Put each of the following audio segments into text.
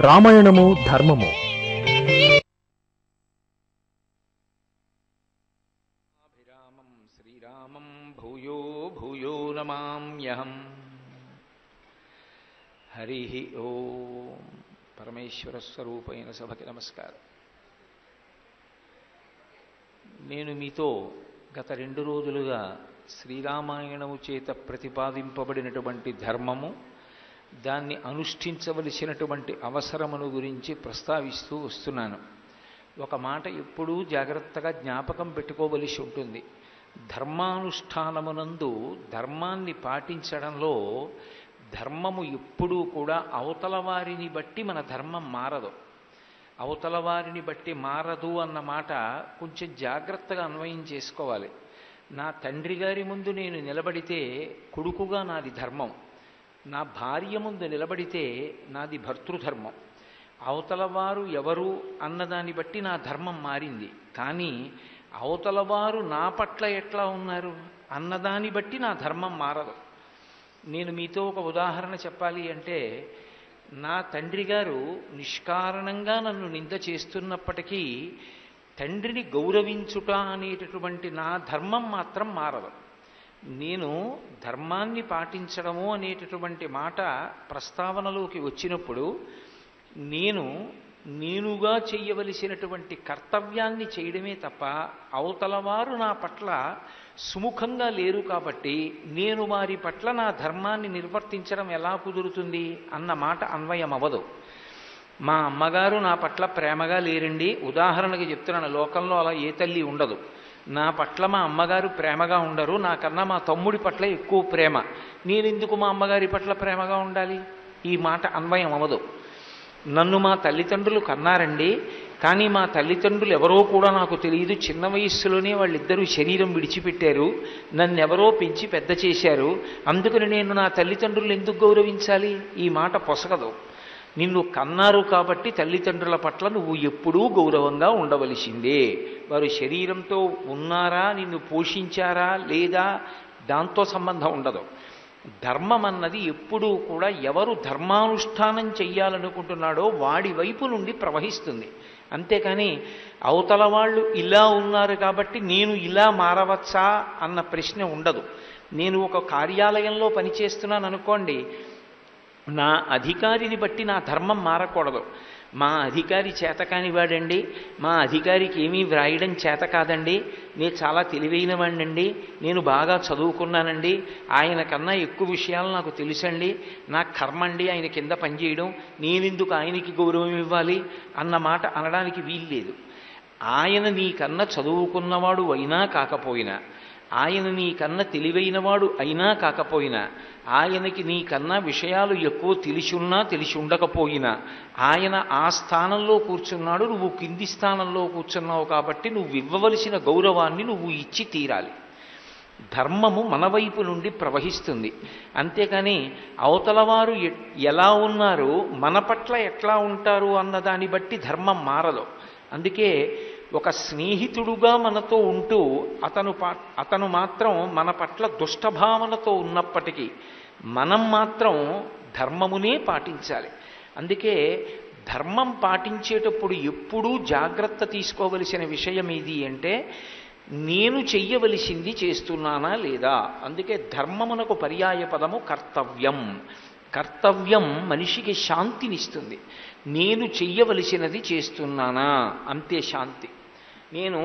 రామాయణము ధర్మము అభిరామం శ్రీరామం భూయో భూయో నమామ్యహం హరి ఓం పరమేశ్వర స్వరూపైన సభకి నమస్కారం నేను మీతో గత రెండు రోజులుగా శ్రీరామాయణము చేత ప్రతిపాదింపబడినటువంటి ధర్మము దాన్ని అనుష్ఠించవలసినటువంటి అవసరమును గురించి ప్రస్తావిస్తూ వస్తున్నాను ఒక మాట ఎప్పుడూ జాగ్రత్తగా జ్ఞాపకం పెట్టుకోవలసి ఉంటుంది ధర్మానుష్ఠానమునందు ధర్మాన్ని పాటించడంలో ధర్మము ఎప్పుడూ కూడా అవతల వారిని బట్టి మన ధర్మం మారదు అవతల వారిని బట్టి మారదు అన్న మాట కొంచెం జాగ్రత్తగా అన్వయం చేసుకోవాలి నా తండ్రి గారి ముందు నేను నిలబడితే కొడుకుగా నాది ధర్మం నా భార్య ముందు నిలబడితే నాది భర్తృధర్మం అవతల వారు ఎవరు అన్నదాన్ని బట్టి నా ధర్మం మారింది కానీ అవతల వారు నా పట్ల ఎట్లా ఉన్నారు అన్నదాన్ని బట్టి నా ధర్మం మారదు నేను మీతో ఒక ఉదాహరణ చెప్పాలి అంటే నా తండ్రి గారు నిష్కారణంగా నన్ను నింద చేస్తున్నప్పటికీ తండ్రిని గౌరవించుట అనేటటువంటి నా ధర్మం మాత్రం మారదు నేను ధర్మాన్ని పాటించడము అనేటటువంటి మాట ప్రస్తావనలోకి వచ్చినప్పుడు నేను నేనుగా చెయ్యవలసినటువంటి కర్తవ్యాన్ని చేయడమే తప్ప అవతల వారు నా పట్ల సుముఖంగా లేరు కాబట్టి నేను వారి పట్ల నా ధర్మాన్ని నిర్వర్తించడం ఎలా కుదురుతుంది అన్న మాట అన్వయం అవ్వదు మా అమ్మగారు నా పట్ల ప్రేమగా లేరండి ఉదాహరణకి చెప్తున్నాను లోకంలో అలా ఏ తల్లి ఉండదు నా పట్ల మా అమ్మగారు ప్రేమగా ఉండరు నాకన్నా మా తమ్ముడి పట్ల ఎక్కువ ప్రేమ నేనెందుకు మా అమ్మగారి పట్ల ప్రేమగా ఉండాలి ఈ మాట అన్వయం అవ్వదు నన్ను మా తల్లిదండ్రులు కన్నారండి కానీ మా తల్లిదండ్రులు ఎవరో కూడా నాకు తెలియదు చిన్న వయస్సులోనే వాళ్ళిద్దరూ శరీరం విడిచిపెట్టారు నన్ను ఎవరో పెంచి పెద్ద చేశారు అందుకని నేను నా తల్లిదండ్రులు ఎందుకు గౌరవించాలి ఈ మాట పొసగదు నిన్ను కన్నారు కాబట్టి తల్లిదండ్రుల పట్ల నువ్వు ఎప్పుడూ గౌరవంగా ఉండవలసిందే వారు శరీరంతో ఉన్నారా నిన్ను పోషించారా లేదా దాంతో సంబంధం ఉండదు ధర్మం అన్నది ఎప్పుడూ కూడా ఎవరు ధర్మానుష్ఠానం చెయ్యాలనుకుంటున్నాడో వాడి వైపు నుండి ప్రవహిస్తుంది అంతేకాని అవతల వాళ్ళు ఇలా ఉన్నారు కాబట్టి నేను ఇలా మారవచ్చా అన్న ప్రశ్న ఉండదు నేను ఒక కార్యాలయంలో పనిచేస్తున్నాను అనుకోండి నా అధికారిని బట్టి నా ధర్మం మారకూడదు మా అధికారి చేతకాని వాడండి మా అధికారికి ఏమీ వ్రాయడం చేత కాదండి నేను చాలా తెలివైన వాడినండి నేను బాగా చదువుకున్నానండి ఆయన కన్నా ఎక్కువ విషయాలు నాకు తెలుసండి నా కర్మండి ఆయన కింద పనిచేయడం నేనెందుకు ఆయనకి గౌరవం ఇవ్వాలి అన్న మాట అనడానికి వీల్లేదు ఆయన నీకన్నా చదువుకున్నవాడు అయినా కాకపోయినా ఆయన నీకన్న తెలివైనవాడు అయినా కాకపోయినా ఆయనకి నీకన్నా విషయాలు ఎక్కువ తెలిసున్నా తెలిసి ఉండకపోయినా ఆయన ఆ స్థానంలో కూర్చున్నాడు నువ్వు కింది స్థానంలో కూర్చున్నావు కాబట్టి నువ్వు ఇవ్వవలసిన గౌరవాన్ని నువ్వు ఇచ్చి తీరాలి ధర్మము మన వైపు నుండి ప్రవహిస్తుంది అంతేకాని అవతలవారు ఎ- ఎలా ఉన్నారు మన పట్ల ఎట్లా ఉంటారు అన్న దాన్ని బట్టి ధర్మం మారదు అందుకే ఒక స్నేహితుడుగా మనతో ఉంటూ అతను పా- అతను మాత్రం మన పట్ల దుష్టభావనతో ఉన్నప్పటికీ మనం మాత్రం ధర్మమునే పాటించాలి అందుకే ధర్మం పాటించేటప్పుడు ఎప్పుడూ జాగ్రత్త తీసుకోవలసిన విషయం ఏది అంటే నేను చెయ్యవలసింది చేస్తున్నానా లేదా అందుకే ధర్మమునకు పర్యాయ పదము కర్తవ్యం కర్తవ్యం మనిషికి శాంతినిస్తుంది నేను చెయ్యవలసినది చేస్తున్నానా అంతే శాంతి నేను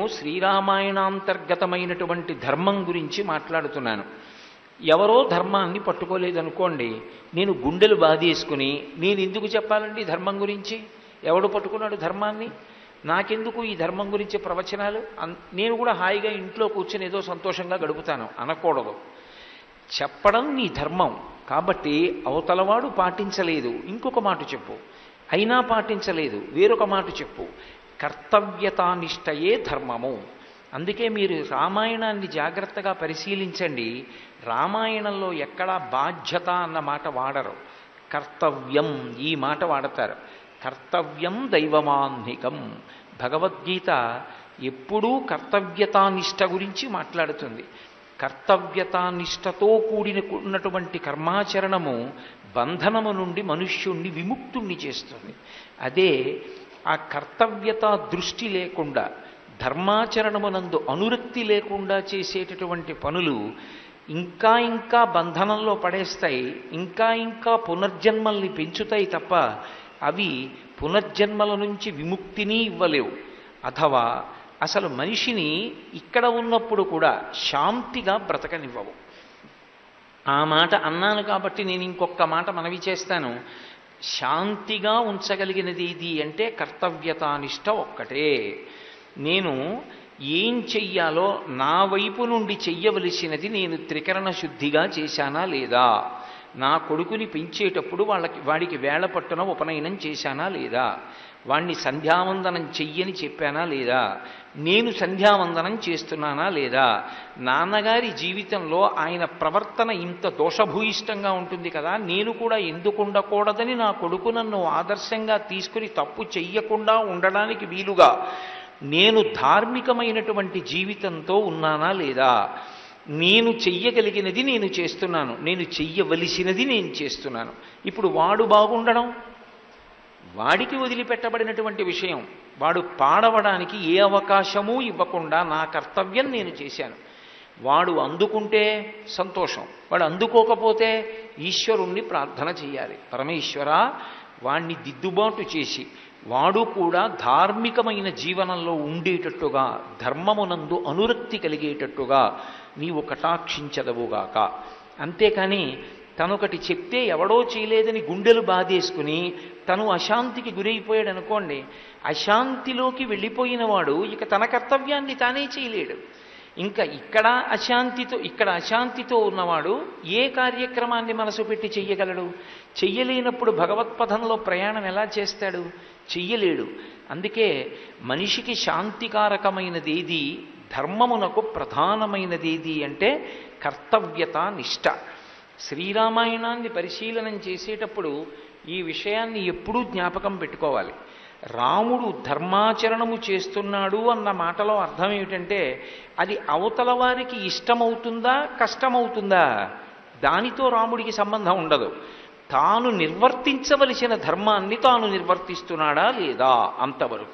శ్రీరామాయణాంతర్గతమైనటువంటి ధర్మం గురించి మాట్లాడుతున్నాను ఎవరో ధర్మాన్ని పట్టుకోలేదనుకోండి నేను గుండెలు బాధేసుకుని నేను ఎందుకు చెప్పాలండి ధర్మం గురించి ఎవడు పట్టుకున్నాడు ధర్మాన్ని నాకెందుకు ఈ ధర్మం గురించి ప్రవచనాలు అన్- నేను కూడా హాయిగా ఇంట్లో కూర్చొని ఏదో సంతోషంగా గడుపుతాను అనకూడదు చెప్పడం నీ ధర్మం కాబట్టి అవతలవాడు పాటించలేదు ఇంకొక మాట చెప్పు అయినా పాటించలేదు వేరొక మాట చెప్పు కర్తవ్యతానిష్టయే ధర్మము అందుకే మీరు రామాయణాన్ని జాగ్రత్తగా పరిశీలించండి రామాయణంలో ఎక్కడా బాధ్యత అన్న మాట వాడరు కర్తవ్యం ఈ మాట వాడతారు కర్తవ్యం దైవమాన్నికం భగవద్గీత ఎప్పుడూ కర్తవ్యతానిష్ట గురించి మాట్లాడుతుంది కర్తవ్యతానిష్టతో కూడిన ఉన్నటువంటి కర్మాచరణము బంధనము నుండి మనుష్యుణ్ణి విముక్తుణ్ణి చేస్తుంది అదే ఆ కర్తవ్యత దృష్టి లేకుండా ధర్మాచరణమునందు అనురక్తి లేకుండా చేసేటటువంటి పనులు ఇంకా ఇంకా బంధనంలో పడేస్తాయి ఇంకా ఇంకా పునర్జన్మల్ని పెంచుతాయి తప్ప అవి పునర్జన్మల నుంచి విముక్తిని ఇవ్వలేవు అథవా అసలు మనిషిని ఇక్కడ ఉన్నప్పుడు కూడా శాంతిగా బ్రతకనివ్వవు ఆ మాట అన్నాను కాబట్టి నేను ఇంకొక మాట మనవి చేస్తాను శాంతిగా ఉంచగలిగినది ఇది అంటే కర్తవ్యతానిష్ట ఒక్కటే నేను ఏం చెయ్యాలో నా వైపు నుండి చెయ్యవలసినది నేను త్రికరణ శుద్ధిగా చేశానా లేదా నా కొడుకుని పెంచేటప్పుడు వాళ్ళకి వాడికి వేళ పట్టున ఉపనయనం చేశానా లేదా వాణ్ణి సంధ్యావందనం చెయ్యని చెప్పానా లేదా నేను సంధ్యావందనం చేస్తున్నానా లేదా నాన్నగారి జీవితంలో ఆయన ప్రవర్తన ఇంత దోషభూయిష్టంగా ఉంటుంది కదా నేను కూడా ఎందుకు ఉండకూడదని నా కొడుకు నన్ను ఆదర్శంగా తీసుకుని తప్పు చెయ్యకుండా ఉండడానికి వీలుగా నేను ధార్మికమైనటువంటి జీవితంతో ఉన్నానా లేదా నేను చెయ్యగలిగినది నేను చేస్తున్నాను నేను చెయ్యవలసినది నేను చేస్తున్నాను ఇప్పుడు వాడు బాగుండడం వాడికి వదిలిపెట్టబడినటువంటి విషయం వాడు పాడవడానికి ఏ అవకాశమూ ఇవ్వకుండా నా కర్తవ్యం నేను చేశాను వాడు అందుకుంటే సంతోషం వాడు అందుకోకపోతే ఈశ్వరుణ్ణి ప్రార్థన చేయాలి పరమేశ్వర వాణ్ణి దిద్దుబాటు చేసి వాడు కూడా ధార్మికమైన జీవనంలో ఉండేటట్టుగా ధర్మమునందు అనురక్తి కలిగేటట్టుగా నీవు కటాక్షించదవుగాక అంతేకాని తనొకటి చెప్తే ఎవడో చేయలేదని గుండెలు బాధేసుకుని తను అశాంతికి గురైపోయాడు అనుకోండి అశాంతిలోకి వెళ్ళిపోయిన వాడు ఇక తన కర్తవ్యాన్ని తానే చేయలేడు ఇంకా ఇక్కడ అశాంతితో ఇక్కడ అశాంతితో ఉన్నవాడు ఏ కార్యక్రమాన్ని మనసు పెట్టి చెయ్యగలడు చెయ్యలేనప్పుడు భగవత్పథంలో ప్రయాణం ఎలా చేస్తాడు చెయ్యలేడు అందుకే మనిషికి శాంతికారకమైనది ఏది ధర్మమునకు ప్రధానమైనది ఏది అంటే కర్తవ్యత నిష్ట శ్రీరామాయణాన్ని పరిశీలనం చేసేటప్పుడు ఈ విషయాన్ని ఎప్పుడూ జ్ఞాపకం పెట్టుకోవాలి రాముడు ధర్మాచరణము చేస్తున్నాడు అన్న మాటలో అర్థం ఏమిటంటే అది అవతల వారికి ఇష్టమవుతుందా కష్టమవుతుందా దానితో రాముడికి సంబంధం ఉండదు తాను నిర్వర్తించవలసిన ధర్మాన్ని తాను నిర్వర్తిస్తున్నాడా లేదా అంతవరకు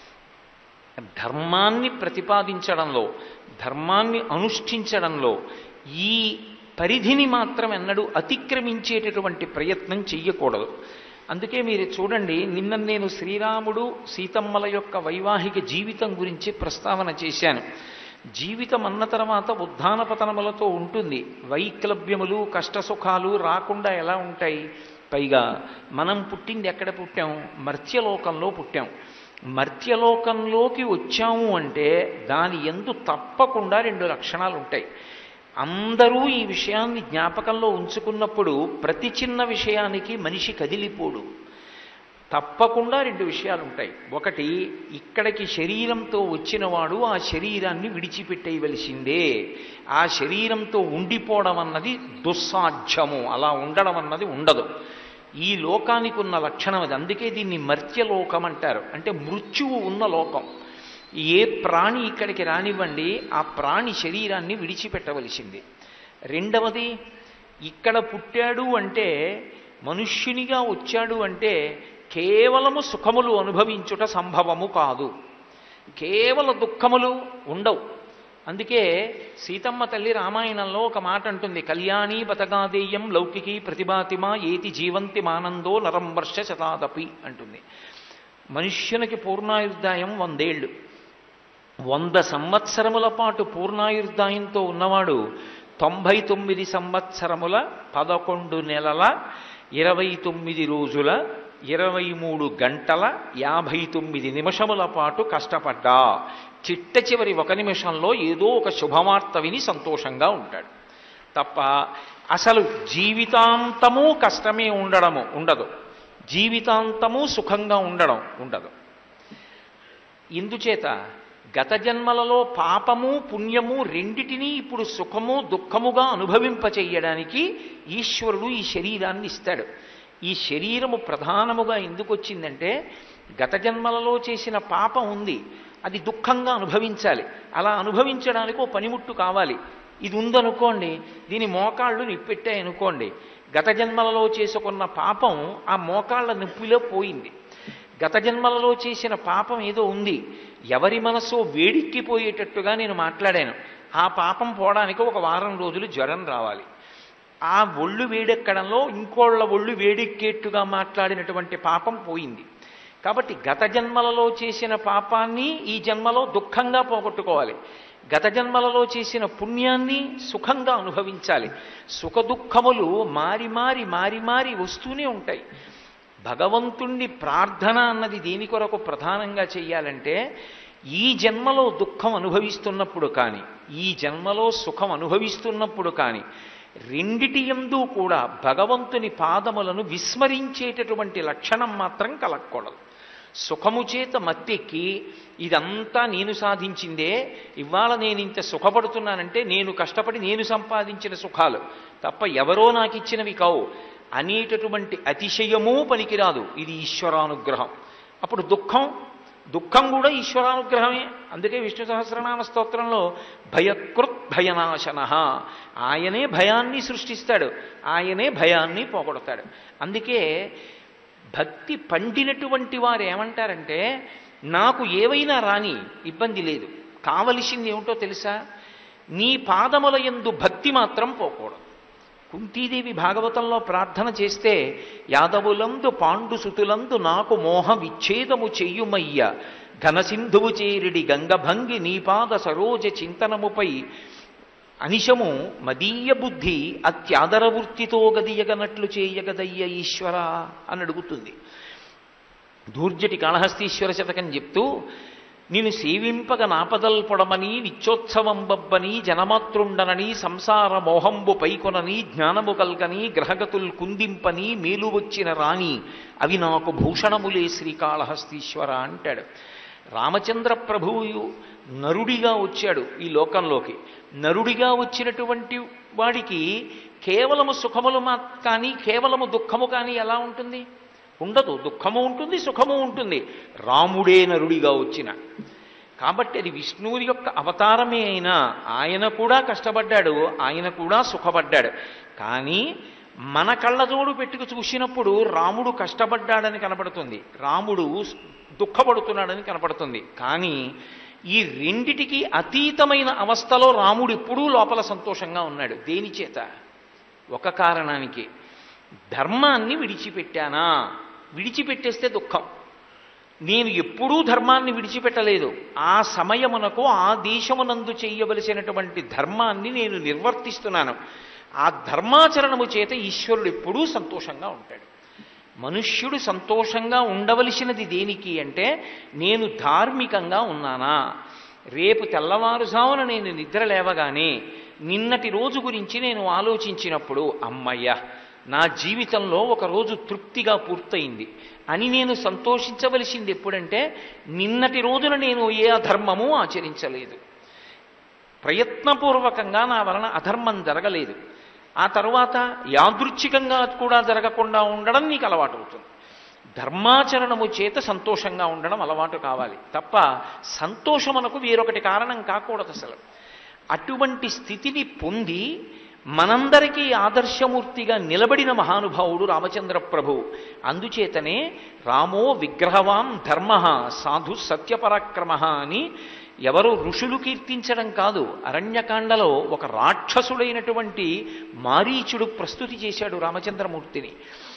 ధర్మాన్ని ప్రతిపాదించడంలో ధర్మాన్ని అనుష్ఠించడంలో ఈ పరిధిని మాత్రం ఎన్నడూ అతిక్రమించేటటువంటి ప్రయత్నం చెయ్యకూడదు అందుకే మీరు చూడండి నిన్న నేను శ్రీరాముడు సీతమ్మల యొక్క వైవాహిక జీవితం గురించి ప్రస్తావన చేశాను జీవితం అన్న తర్వాత ఉద్ధాన పతనములతో ఉంటుంది వైక్లభ్యములు కష్టసుఖాలు రాకుండా ఎలా ఉంటాయి పైగా మనం పుట్టింది ఎక్కడ పుట్టాం మర్త్యలోకంలో పుట్టాం మర్త్యలోకంలోకి వచ్చాము అంటే దాని ఎందు తప్పకుండా రెండు లక్షణాలు ఉంటాయి అందరూ ఈ విషయాన్ని జ్ఞాపకంలో ఉంచుకున్నప్పుడు ప్రతి చిన్న విషయానికి మనిషి కదిలిపోడు తప్పకుండా రెండు విషయాలు ఉంటాయి ఒకటి ఇక్కడికి శరీరంతో వచ్చినవాడు ఆ శరీరాన్ని విడిచిపెట్టేయవలసిందే ఆ శరీరంతో ఉండిపోవడం అన్నది దుస్సాధ్యము అలా ఉండడం అన్నది ఉండదు ఈ లోకానికి ఉన్న లక్షణం అది అందుకే దీన్ని మర్త్యలోకం అంటారు అంటే మృత్యువు ఉన్న లోకం ఏ ప్రాణి ఇక్కడికి రానివ్వండి ఆ ప్రాణి శరీరాన్ని విడిచిపెట్టవలసింది రెండవది ఇక్కడ పుట్టాడు అంటే మనుష్యునిగా వచ్చాడు అంటే కేవలము సుఖములు అనుభవించుట సంభవము కాదు కేవల దుఃఖములు ఉండవు అందుకే సీతమ్మ తల్లి రామాయణంలో ఒక మాట అంటుంది కళ్యాణి బతగాదేయం లౌకికి ప్రతిభాతిమా ఏతి జీవంతి మానందో నరం వర్ష శతాదపి అంటుంది మనుష్యునికి పూర్ణాయుర్దాయం వందేళ్ళు వంద సంవత్సరముల పాటు పూర్ణాయుర్దాయంతో ఉన్నవాడు తొంభై తొమ్మిది సంవత్సరముల పదకొండు నెలల ఇరవై తొమ్మిది రోజుల ఇరవై మూడు గంటల యాభై తొమ్మిది నిమిషముల పాటు కష్టపడ్డా చిట్ట చివరి ఒక నిమిషంలో ఏదో ఒక శుభవార్త విని సంతోషంగా ఉంటాడు తప్ప అసలు జీవితాంతము కష్టమే ఉండడము ఉండదు జీవితాంతము సుఖంగా ఉండడం ఉండదు ఇందుచేత గత జన్మలలో పాపము పుణ్యము రెండిటినీ ఇప్పుడు సుఖము దుఃఖముగా అనుభవింపచేయడానికి ఈశ్వరుడు ఈ శరీరాన్ని ఇస్తాడు ఈ శరీరము ప్రధానముగా ఎందుకు వచ్చిందంటే గత జన్మలలో చేసిన పాపం ఉంది అది దుఃఖంగా అనుభవించాలి అలా అనుభవించడానికి ఓ పనిముట్టు కావాలి ఇది ఉందనుకోండి దీని మోకాళ్ళు నిప్పెట్టాయి అనుకోండి గత జన్మలలో చేసుకున్న పాపం ఆ మోకాళ్ళ నొప్పిలో పోయింది గత జన్మలలో చేసిన పాపం ఏదో ఉంది ఎవరి మనసు వేడెక్కిపోయేటట్టుగా నేను మాట్లాడాను ఆ పాపం పోవడానికి ఒక వారం రోజులు జ్వరం రావాలి ఆ ఒళ్ళు వేడెక్కడంలో ఇంకోళ్ళ ఒళ్ళు వేడెక్కేట్టుగా మాట్లాడినటువంటి పాపం పోయింది కాబట్టి గత జన్మలలో చేసిన పాపాన్ని ఈ జన్మలో దుఃఖంగా పోగొట్టుకోవాలి గత జన్మలలో చేసిన పుణ్యాన్ని సుఖంగా అనుభవించాలి సుఖ దుఃఖములు మారి మారి మారి మారి వస్తూనే ఉంటాయి భగవంతుణ్ణి ప్రార్థన అన్నది దేని కొరకు ప్రధానంగా చెయ్యాలంటే ఈ జన్మలో దుఃఖం అనుభవిస్తున్నప్పుడు కానీ ఈ జన్మలో సుఖం అనుభవిస్తున్నప్పుడు కానీ రెండిటి ఎందు కూడా భగవంతుని పాదములను విస్మరించేటటువంటి లక్షణం మాత్రం కలగకూడదు సుఖము చేత మత్తెక్కి ఇదంతా నేను సాధించిందే ఇవాళ నేను ఇంత సుఖపడుతున్నానంటే నేను కష్టపడి నేను సంపాదించిన సుఖాలు తప్ప ఎవరో నాకు ఇచ్చినవి కావు అనేటటువంటి అతిశయమూ పనికిరాదు ఇది ఈశ్వరానుగ్రహం అప్పుడు దుఃఖం దుఃఖం కూడా ఈశ్వరానుగ్రహమే అందుకే విష్ణు సహస్రనామ స్తోత్రంలో భయకృత్ భయనాశన ఆయనే భయాన్ని సృష్టిస్తాడు ఆయనే భయాన్ని పోగొడతాడు అందుకే భక్తి పండినటువంటి వారు ఏమంటారంటే నాకు ఏవైనా రాని ఇబ్బంది లేదు కావలసింది ఏమిటో తెలుసా నీ పాదముల యందు భక్తి మాత్రం పోకూడదు కుంతీదేవి భాగవతంలో ప్రార్థన చేస్తే యాదవులందు పాండు సుతులందు నాకు మోహ విచ్ఛేదము చెయ్యుమయ్య ఘనసింధువు చేరిడి గంగభంగి నీపాద సరోజ చింతనముపై అనిశము మదీయ బుద్ధి అత్యాదర వృత్తితో గదియగనట్లు చేయగదయ్య ఈశ్వర అని అడుగుతుంది దూర్జటి కాళహస్తీశ్వర శతకం చెప్తూ నేను సేవింపగ నాపదల్ పొడమని నిత్యోత్సవం బబ్బని జనమాతృండనని సంసార మోహంబు పైకొనని జ్ఞానము కల్గని గ్రహగతుల్ కుందింపని మేలు వచ్చిన రాణి అవి నాకు భూషణములే శ్రీకాళహస్తీశ్వర అంటాడు రామచంద్ర ప్రభువు నరుడిగా వచ్చాడు ఈ లోకంలోకి నరుడిగా వచ్చినటువంటి వాడికి కేవలము సుఖములు మా కానీ కేవలము దుఃఖము కానీ ఎలా ఉంటుంది ఉండదు దుఃఖము ఉంటుంది సుఖము ఉంటుంది రాముడే నరుడిగా వచ్చిన కాబట్టి అది విష్ణువుని యొక్క అవతారమే అయినా ఆయన కూడా కష్టపడ్డాడు ఆయన కూడా సుఖపడ్డాడు కానీ మన కళ్ళజోడు పెట్టుకు చూసినప్పుడు రాముడు కష్టపడ్డాడని కనపడుతుంది రాముడు దుఃఖపడుతున్నాడని కనపడుతుంది కానీ ఈ రెండిటికి అతీతమైన అవస్థలో రాముడు ఎప్పుడూ లోపల సంతోషంగా ఉన్నాడు దేని చేత ఒక కారణానికి ధర్మాన్ని విడిచిపెట్టానా విడిచిపెట్టేస్తే దుఃఖం నేను ఎప్పుడూ ధర్మాన్ని విడిచిపెట్టలేదు ఆ సమయమునకు ఆ దేశమునందు చేయవలసినటువంటి ధర్మాన్ని నేను నిర్వర్తిస్తున్నాను ఆ ధర్మాచరణము చేత ఈశ్వరుడు ఎప్పుడూ సంతోషంగా ఉంటాడు మనుష్యుడు సంతోషంగా ఉండవలసినది దేనికి అంటే నేను ధార్మికంగా ఉన్నానా రేపు తెల్లవారుజామున నేను నిద్ర లేవగానే నిన్నటి రోజు గురించి నేను ఆలోచించినప్పుడు అమ్మయ్య నా జీవితంలో ఒక రోజు తృప్తిగా పూర్తయింది అని నేను సంతోషించవలసింది ఎప్పుడంటే నిన్నటి రోజున నేను ఏ అధర్మము ఆచరించలేదు ప్రయత్నపూర్వకంగా నా వలన అధర్మం జరగలేదు ఆ తరువాత యాదృచ్ఛికంగా కూడా జరగకుండా ఉండడం నీకు అలవాటు అవుతుంది ధర్మాచరణము చేత సంతోషంగా ఉండడం అలవాటు కావాలి తప్ప సంతోషమునకు వేరొకటి కారణం కాకూడదు అసలు అటువంటి స్థితిని పొంది మనందరికీ ఆదర్శమూర్తిగా నిలబడిన మహానుభావుడు రామచంద్ర ప్రభు అందుచేతనే రామో విగ్రహవాం ధర్మ సాధు సత్యపరాక్రమ అని ఎవరు ఋషులు కీర్తించడం కాదు అరణ్యకాండలో ఒక రాక్షసుడైనటువంటి మారీచుడు ప్రస్తుతి చేశాడు రామచంద్రమూర్తిని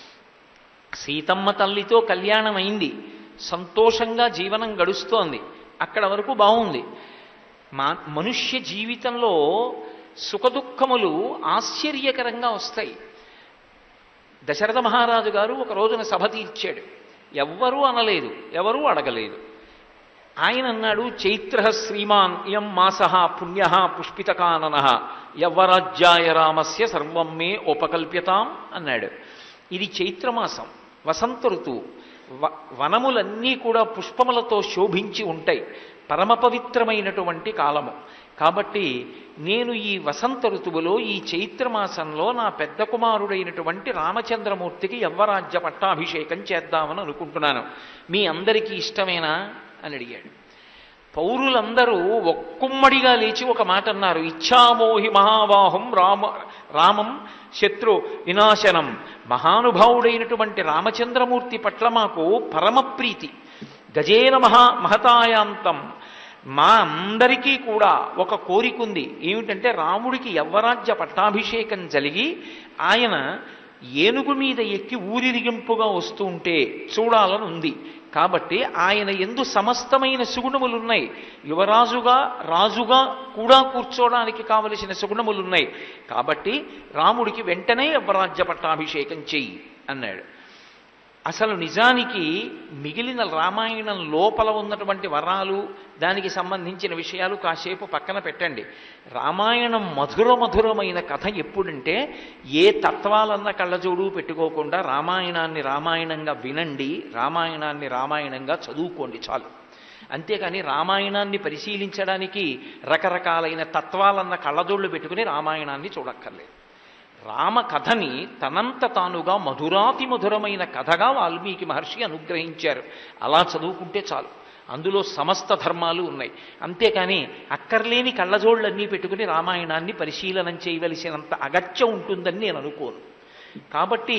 సీతమ్మ తల్లితో కళ్యాణం అయింది సంతోషంగా జీవనం గడుస్తోంది అక్కడ వరకు బాగుంది మా మనుష్య జీవితంలో సుఖదుఖములు ఆశ్చర్యకరంగా వస్తాయి దశరథ మహారాజు గారు ఒక రోజున సభ తీర్చాడు ఎవ్వరూ అనలేదు ఎవరూ అడగలేదు ఆయన అన్నాడు చైత్ర శ్రీమాన్ ఇయం మాస పుణ్య పుష్పితకానన యవ్వరాజ్యాయ రామస్య సర్వం మే ఉపకల్ప్యతాం అన్నాడు ఇది చైత్రమాసం వసంత ఋతువు వ వనములన్నీ కూడా పుష్పములతో శోభించి ఉంటాయి పరమ పవిత్రమైనటువంటి కాలము కాబట్టి నేను ఈ వసంత ఋతువులో ఈ చైత్రమాసంలో నా పెద్ద కుమారుడైనటువంటి రామచంద్రమూర్తికి యవ్వరాజ్య పట్టాభిషేకం చేద్దామని అనుకుంటున్నాను మీ అందరికీ ఇష్టమేనా అని అడిగాడు పౌరులందరూ ఒక్కుమ్మడిగా లేచి ఒక మాట అన్నారు ఇచ్చామోహి మహాబాహం రామ రామం శత్రు వినాశనం మహానుభావుడైనటువంటి రామచంద్రమూర్తి పట్ల మాకు పరమప్రీతి గజేన మహా మహతాయాంతం మా అందరికీ కూడా ఒక కోరిక ఉంది ఏమిటంటే రాముడికి యవ్వరాజ్య పట్టాభిషేకం జరిగి ఆయన ఏనుగు మీద ఎక్కి ఊరిరిగింపుగా వస్తూ ఉంటే చూడాలని ఉంది కాబట్టి ఆయన ఎందు సమస్తమైన సుగుణములున్నాయి యువరాజుగా రాజుగా కూడా కూర్చోవడానికి కావలసిన సుగుణములున్నాయి కాబట్టి రాముడికి వెంటనే యవ్వరాజ్య పట్టాభిషేకం చెయ్యి అన్నాడు అసలు నిజానికి మిగిలిన రామాయణం లోపల ఉన్నటువంటి వరాలు దానికి సంబంధించిన విషయాలు కాసేపు పక్కన పెట్టండి రామాయణం మధుర మధురమైన కథ ఎప్పుడంటే ఏ తత్వాలన్న కళ్ళజోడు పెట్టుకోకుండా రామాయణాన్ని రామాయణంగా వినండి రామాయణాన్ని రామాయణంగా చదువుకోండి చాలు అంతేకాని రామాయణాన్ని పరిశీలించడానికి రకరకాలైన తత్వాలన్న కళ్ళజోళ్ళు పెట్టుకుని రామాయణాన్ని చూడక్కర్లేదు రామ కథని తనంత తానుగా మధురాతి మధురమైన కథగా వాల్మీకి మహర్షి అనుగ్రహించారు అలా చదువుకుంటే చాలు అందులో సమస్త ధర్మాలు ఉన్నాయి అంతేకాని అక్కర్లేని కళ్ళజోళ్ళన్నీ పెట్టుకుని రామాయణాన్ని పరిశీలనం చేయవలసినంత అగత్యం ఉంటుందని నేను అనుకోను కాబట్టి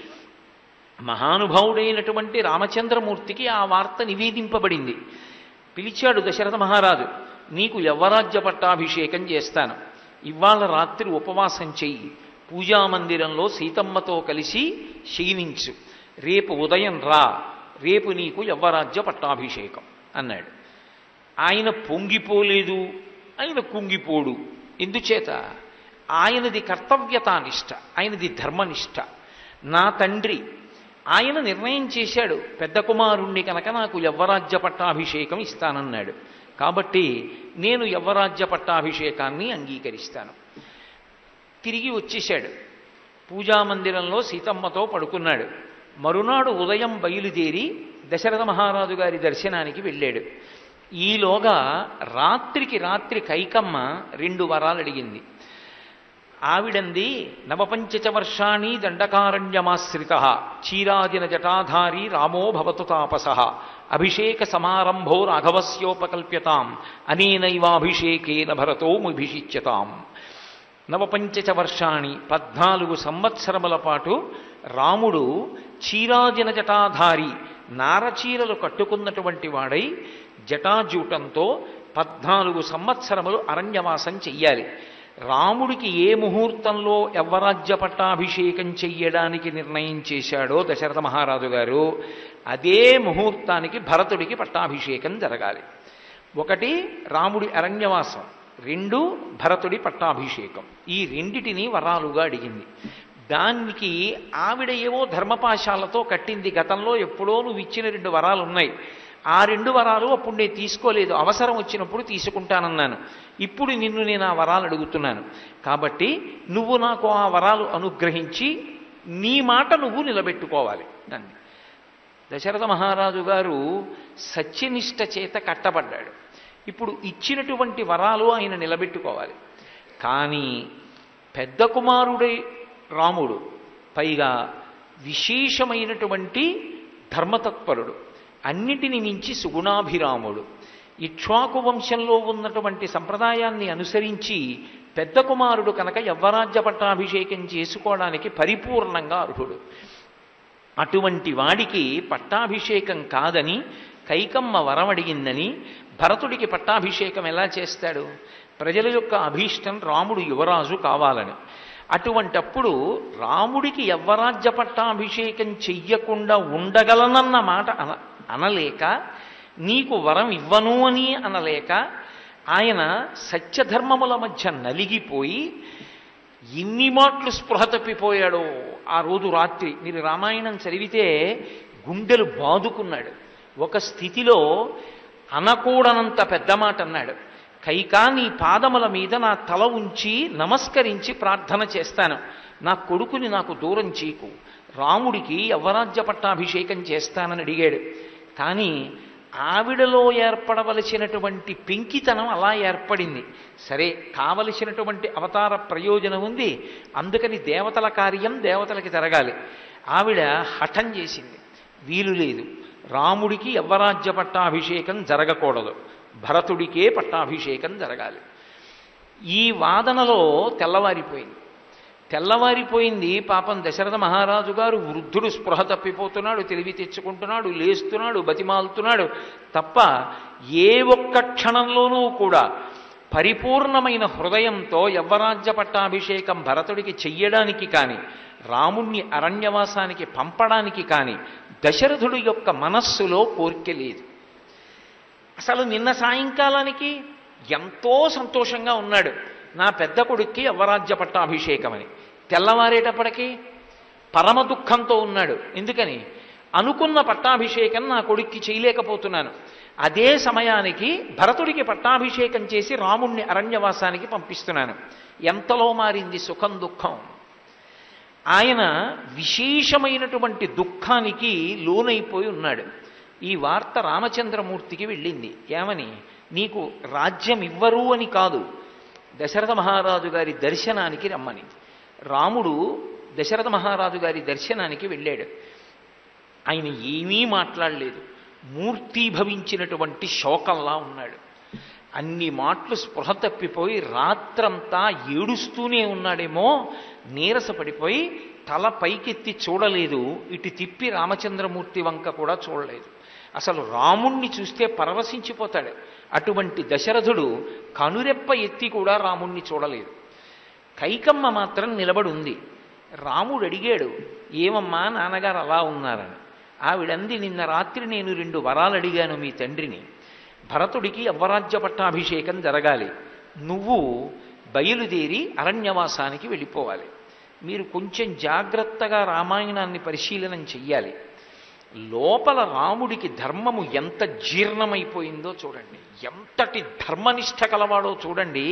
మహానుభావుడైనటువంటి రామచంద్రమూర్తికి ఆ వార్త నివేదింపబడింది పిలిచాడు దశరథ మహారాజు నీకు యవ్వరాజ్య పట్టాభిషేకం చేస్తాను ఇవాళ రాత్రి ఉపవాసం చెయ్యి పూజామందిరంలో సీతమ్మతో కలిసి శయనించు రేపు ఉదయం రా రేపు నీకు యవ్వరాజ్య పట్టాభిషేకం అన్నాడు ఆయన పొంగిపోలేదు ఆయన కుంగిపోడు ఎందుచేత ఆయనది కర్తవ్యతానిష్ట ఆయనది ధర్మనిష్ట నా తండ్రి ఆయన నిర్ణయం చేశాడు పెద్ద కుమారుణ్ణి కనుక నాకు యవ్వరాజ్య పట్టాభిషేకం ఇస్తానన్నాడు కాబట్టి నేను యవ్వరాజ్య పట్టాభిషేకాన్ని అంగీకరిస్తాను తిరిగి వచ్చేశాడు పూజామందిరంలో సీతమ్మతో పడుకున్నాడు మరునాడు ఉదయం బయలుదేరి దశరథ మహారాజు గారి దర్శనానికి వెళ్ళాడు ఈలోగా రాత్రికి రాత్రి కైకమ్మ రెండు వరాలు అడిగింది ఆవిడంది నవపంచచ వర్షాణి దండకారణ్యమాశ్రిత చీరాదిన జటాధారి రామో భవతు తాపస అభిషేక సమారంభో రాఘవస్యోపకల్ప్యతాం అనేనైవాభిషేకేన భరతో ముభిషిచ్యతాం నవపంచచ వర్షాణి పద్నాలుగు సంవత్సరముల పాటు రాముడు చీరాజన జటాధారి నారచీరలు కట్టుకున్నటువంటి వాడై జటాజూటంతో పద్నాలుగు సంవత్సరములు అరణ్యవాసం చెయ్యాలి రాముడికి ఏ ముహూర్తంలో యవ్వరాజ్య పట్టాభిషేకం చెయ్యడానికి నిర్ణయం చేశాడో దశరథ మహారాజు గారు అదే ముహూర్తానికి భరతుడికి పట్టాభిషేకం జరగాలి ఒకటి రాముడి అరణ్యవాసం రెండు భరతుడి పట్టాభిషేకం ఈ రెండిటిని వరాలుగా అడిగింది దానికి ఆవిడ ఏవో ధర్మపాశాలతో కట్టింది గతంలో ఎప్పుడో నువ్వు ఇచ్చిన రెండు వరాలు ఉన్నాయి ఆ రెండు వరాలు అప్పుడు నేను తీసుకోలేదు అవసరం వచ్చినప్పుడు తీసుకుంటానన్నాను ఇప్పుడు నిన్ను నేను ఆ వరాలు అడుగుతున్నాను కాబట్టి నువ్వు నాకు ఆ వరాలు అనుగ్రహించి నీ మాట నువ్వు నిలబెట్టుకోవాలి అంది దశరథ మహారాజు గారు సత్యనిష్ట చేత కట్టబడ్డాడు ఇప్పుడు ఇచ్చినటువంటి వరాలు ఆయన నిలబెట్టుకోవాలి కానీ పెద్ద కుమారుడై రాముడు పైగా విశేషమైనటువంటి ధర్మతత్పరుడు అన్నిటిని మించి సుగుణాభిరాముడు ఇక్ష్వాకు వంశంలో ఉన్నటువంటి సంప్రదాయాన్ని అనుసరించి పెద్ద కుమారుడు కనుక యవ్వరాజ్య పట్టాభిషేకం చేసుకోవడానికి పరిపూర్ణంగా అర్హుడు అటువంటి వాడికి పట్టాభిషేకం కాదని కైకమ్మ వరం అడిగిందని భరతుడికి పట్టాభిషేకం ఎలా చేస్తాడు ప్రజల యొక్క అభీష్టం రాముడు యువరాజు కావాలని అటువంటప్పుడు రాముడికి యవ్వరాజ్య పట్టాభిషేకం చెయ్యకుండా ఉండగలనన్న మాట అన అనలేక నీకు వరం ఇవ్వను అని అనలేక ఆయన సత్యధర్మముల మధ్య నలిగిపోయి ఎన్ని మాటలు స్పృహ తప్పిపోయాడో ఆ రోజు రాత్రి మీరు రామాయణం చదివితే గుండెలు బాదుకున్నాడు ఒక స్థితిలో అనకూడనంత పెద్ద మాట అన్నాడు కైకా నీ పాదముల మీద నా తల ఉంచి నమస్కరించి ప్రార్థన చేస్తాను నా కొడుకుని నాకు దూరం చేయకు రాముడికి యవ్వరాజ్య పట్టాభిషేకం చేస్తానని అడిగాడు కానీ ఆవిడలో ఏర్పడవలసినటువంటి పెంకితనం అలా ఏర్పడింది సరే కావలసినటువంటి అవతార ప్రయోజనం ఉంది అందుకని దేవతల కార్యం దేవతలకి జరగాలి ఆవిడ హఠం చేసింది వీలు లేదు రాముడికి యవ్వరాజ్య పట్టాభిషేకం జరగకూడదు భరతుడికే పట్టాభిషేకం జరగాలి ఈ వాదనలో తెల్లవారిపోయింది తెల్లవారిపోయింది పాపం దశరథ మహారాజు గారు వృద్ధుడు స్పృహ తప్పిపోతున్నాడు తెలివి తెచ్చుకుంటున్నాడు లేస్తున్నాడు బతిమాలుతున్నాడు తప్ప ఏ ఒక్క క్షణంలోనూ కూడా పరిపూర్ణమైన హృదయంతో యవ్వరాజ్య పట్టాభిషేకం భరతుడికి చెయ్యడానికి కానీ రాముణ్ణి అరణ్యవాసానికి పంపడానికి కానీ దశరథుడి యొక్క మనస్సులో కోరిక లేదు అసలు నిన్న సాయంకాలానికి ఎంతో సంతోషంగా ఉన్నాడు నా పెద్ద కొడుక్కి యవ్వరాజ్య పట్టాభిషేకం అని తెల్లవారేటప్పటికీ పరమ దుఃఖంతో ఉన్నాడు ఎందుకని అనుకున్న పట్టాభిషేకం నా కొడుక్కి చేయలేకపోతున్నాను అదే సమయానికి భరతుడికి పట్టాభిషేకం చేసి రాముణ్ణి అరణ్యవాసానికి పంపిస్తున్నాను ఎంతలో మారింది సుఖం దుఃఖం ఆయన విశేషమైనటువంటి దుఃఖానికి లోనైపోయి ఉన్నాడు ఈ వార్త రామచంద్రమూర్తికి వెళ్ళింది ఏమని నీకు రాజ్యం ఇవ్వరు అని కాదు దశరథ మహారాజు గారి దర్శనానికి రమ్మని రాముడు దశరథ మహారాజు గారి దర్శనానికి వెళ్ళాడు ఆయన ఏమీ మాట్లాడలేదు మూర్తీభవించినటువంటి శోకంలా ఉన్నాడు అన్ని మాటలు స్పృహ తప్పిపోయి రాత్రంతా ఏడుస్తూనే ఉన్నాడేమో నీరసపడిపోయి తల పైకెత్తి చూడలేదు ఇటు తిప్పి రామచంద్రమూర్తి వంక కూడా చూడలేదు అసలు రాముణ్ణి చూస్తే పరవశించిపోతాడు అటువంటి దశరథుడు కనురెప్ప ఎత్తి కూడా రాముణ్ణి చూడలేదు కైకమ్మ మాత్రం నిలబడి ఉంది రాముడు అడిగాడు ఏమమ్మా నాన్నగారు అలా ఉన్నారని ఆవిడంది నిన్న రాత్రి నేను రెండు వరాలు అడిగాను మీ తండ్రిని భరతుడికి అవ్వరాజ్య పట్టాభిషేకం జరగాలి నువ్వు బయలుదేరి అరణ్యవాసానికి వెళ్ళిపోవాలి మీరు కొంచెం జాగ్రత్తగా రామాయణాన్ని పరిశీలనం చెయ్యాలి లోపల రాముడికి ధర్మము ఎంత జీర్ణమైపోయిందో చూడండి ఎంతటి ధర్మనిష్ట కలవాడో చూడండి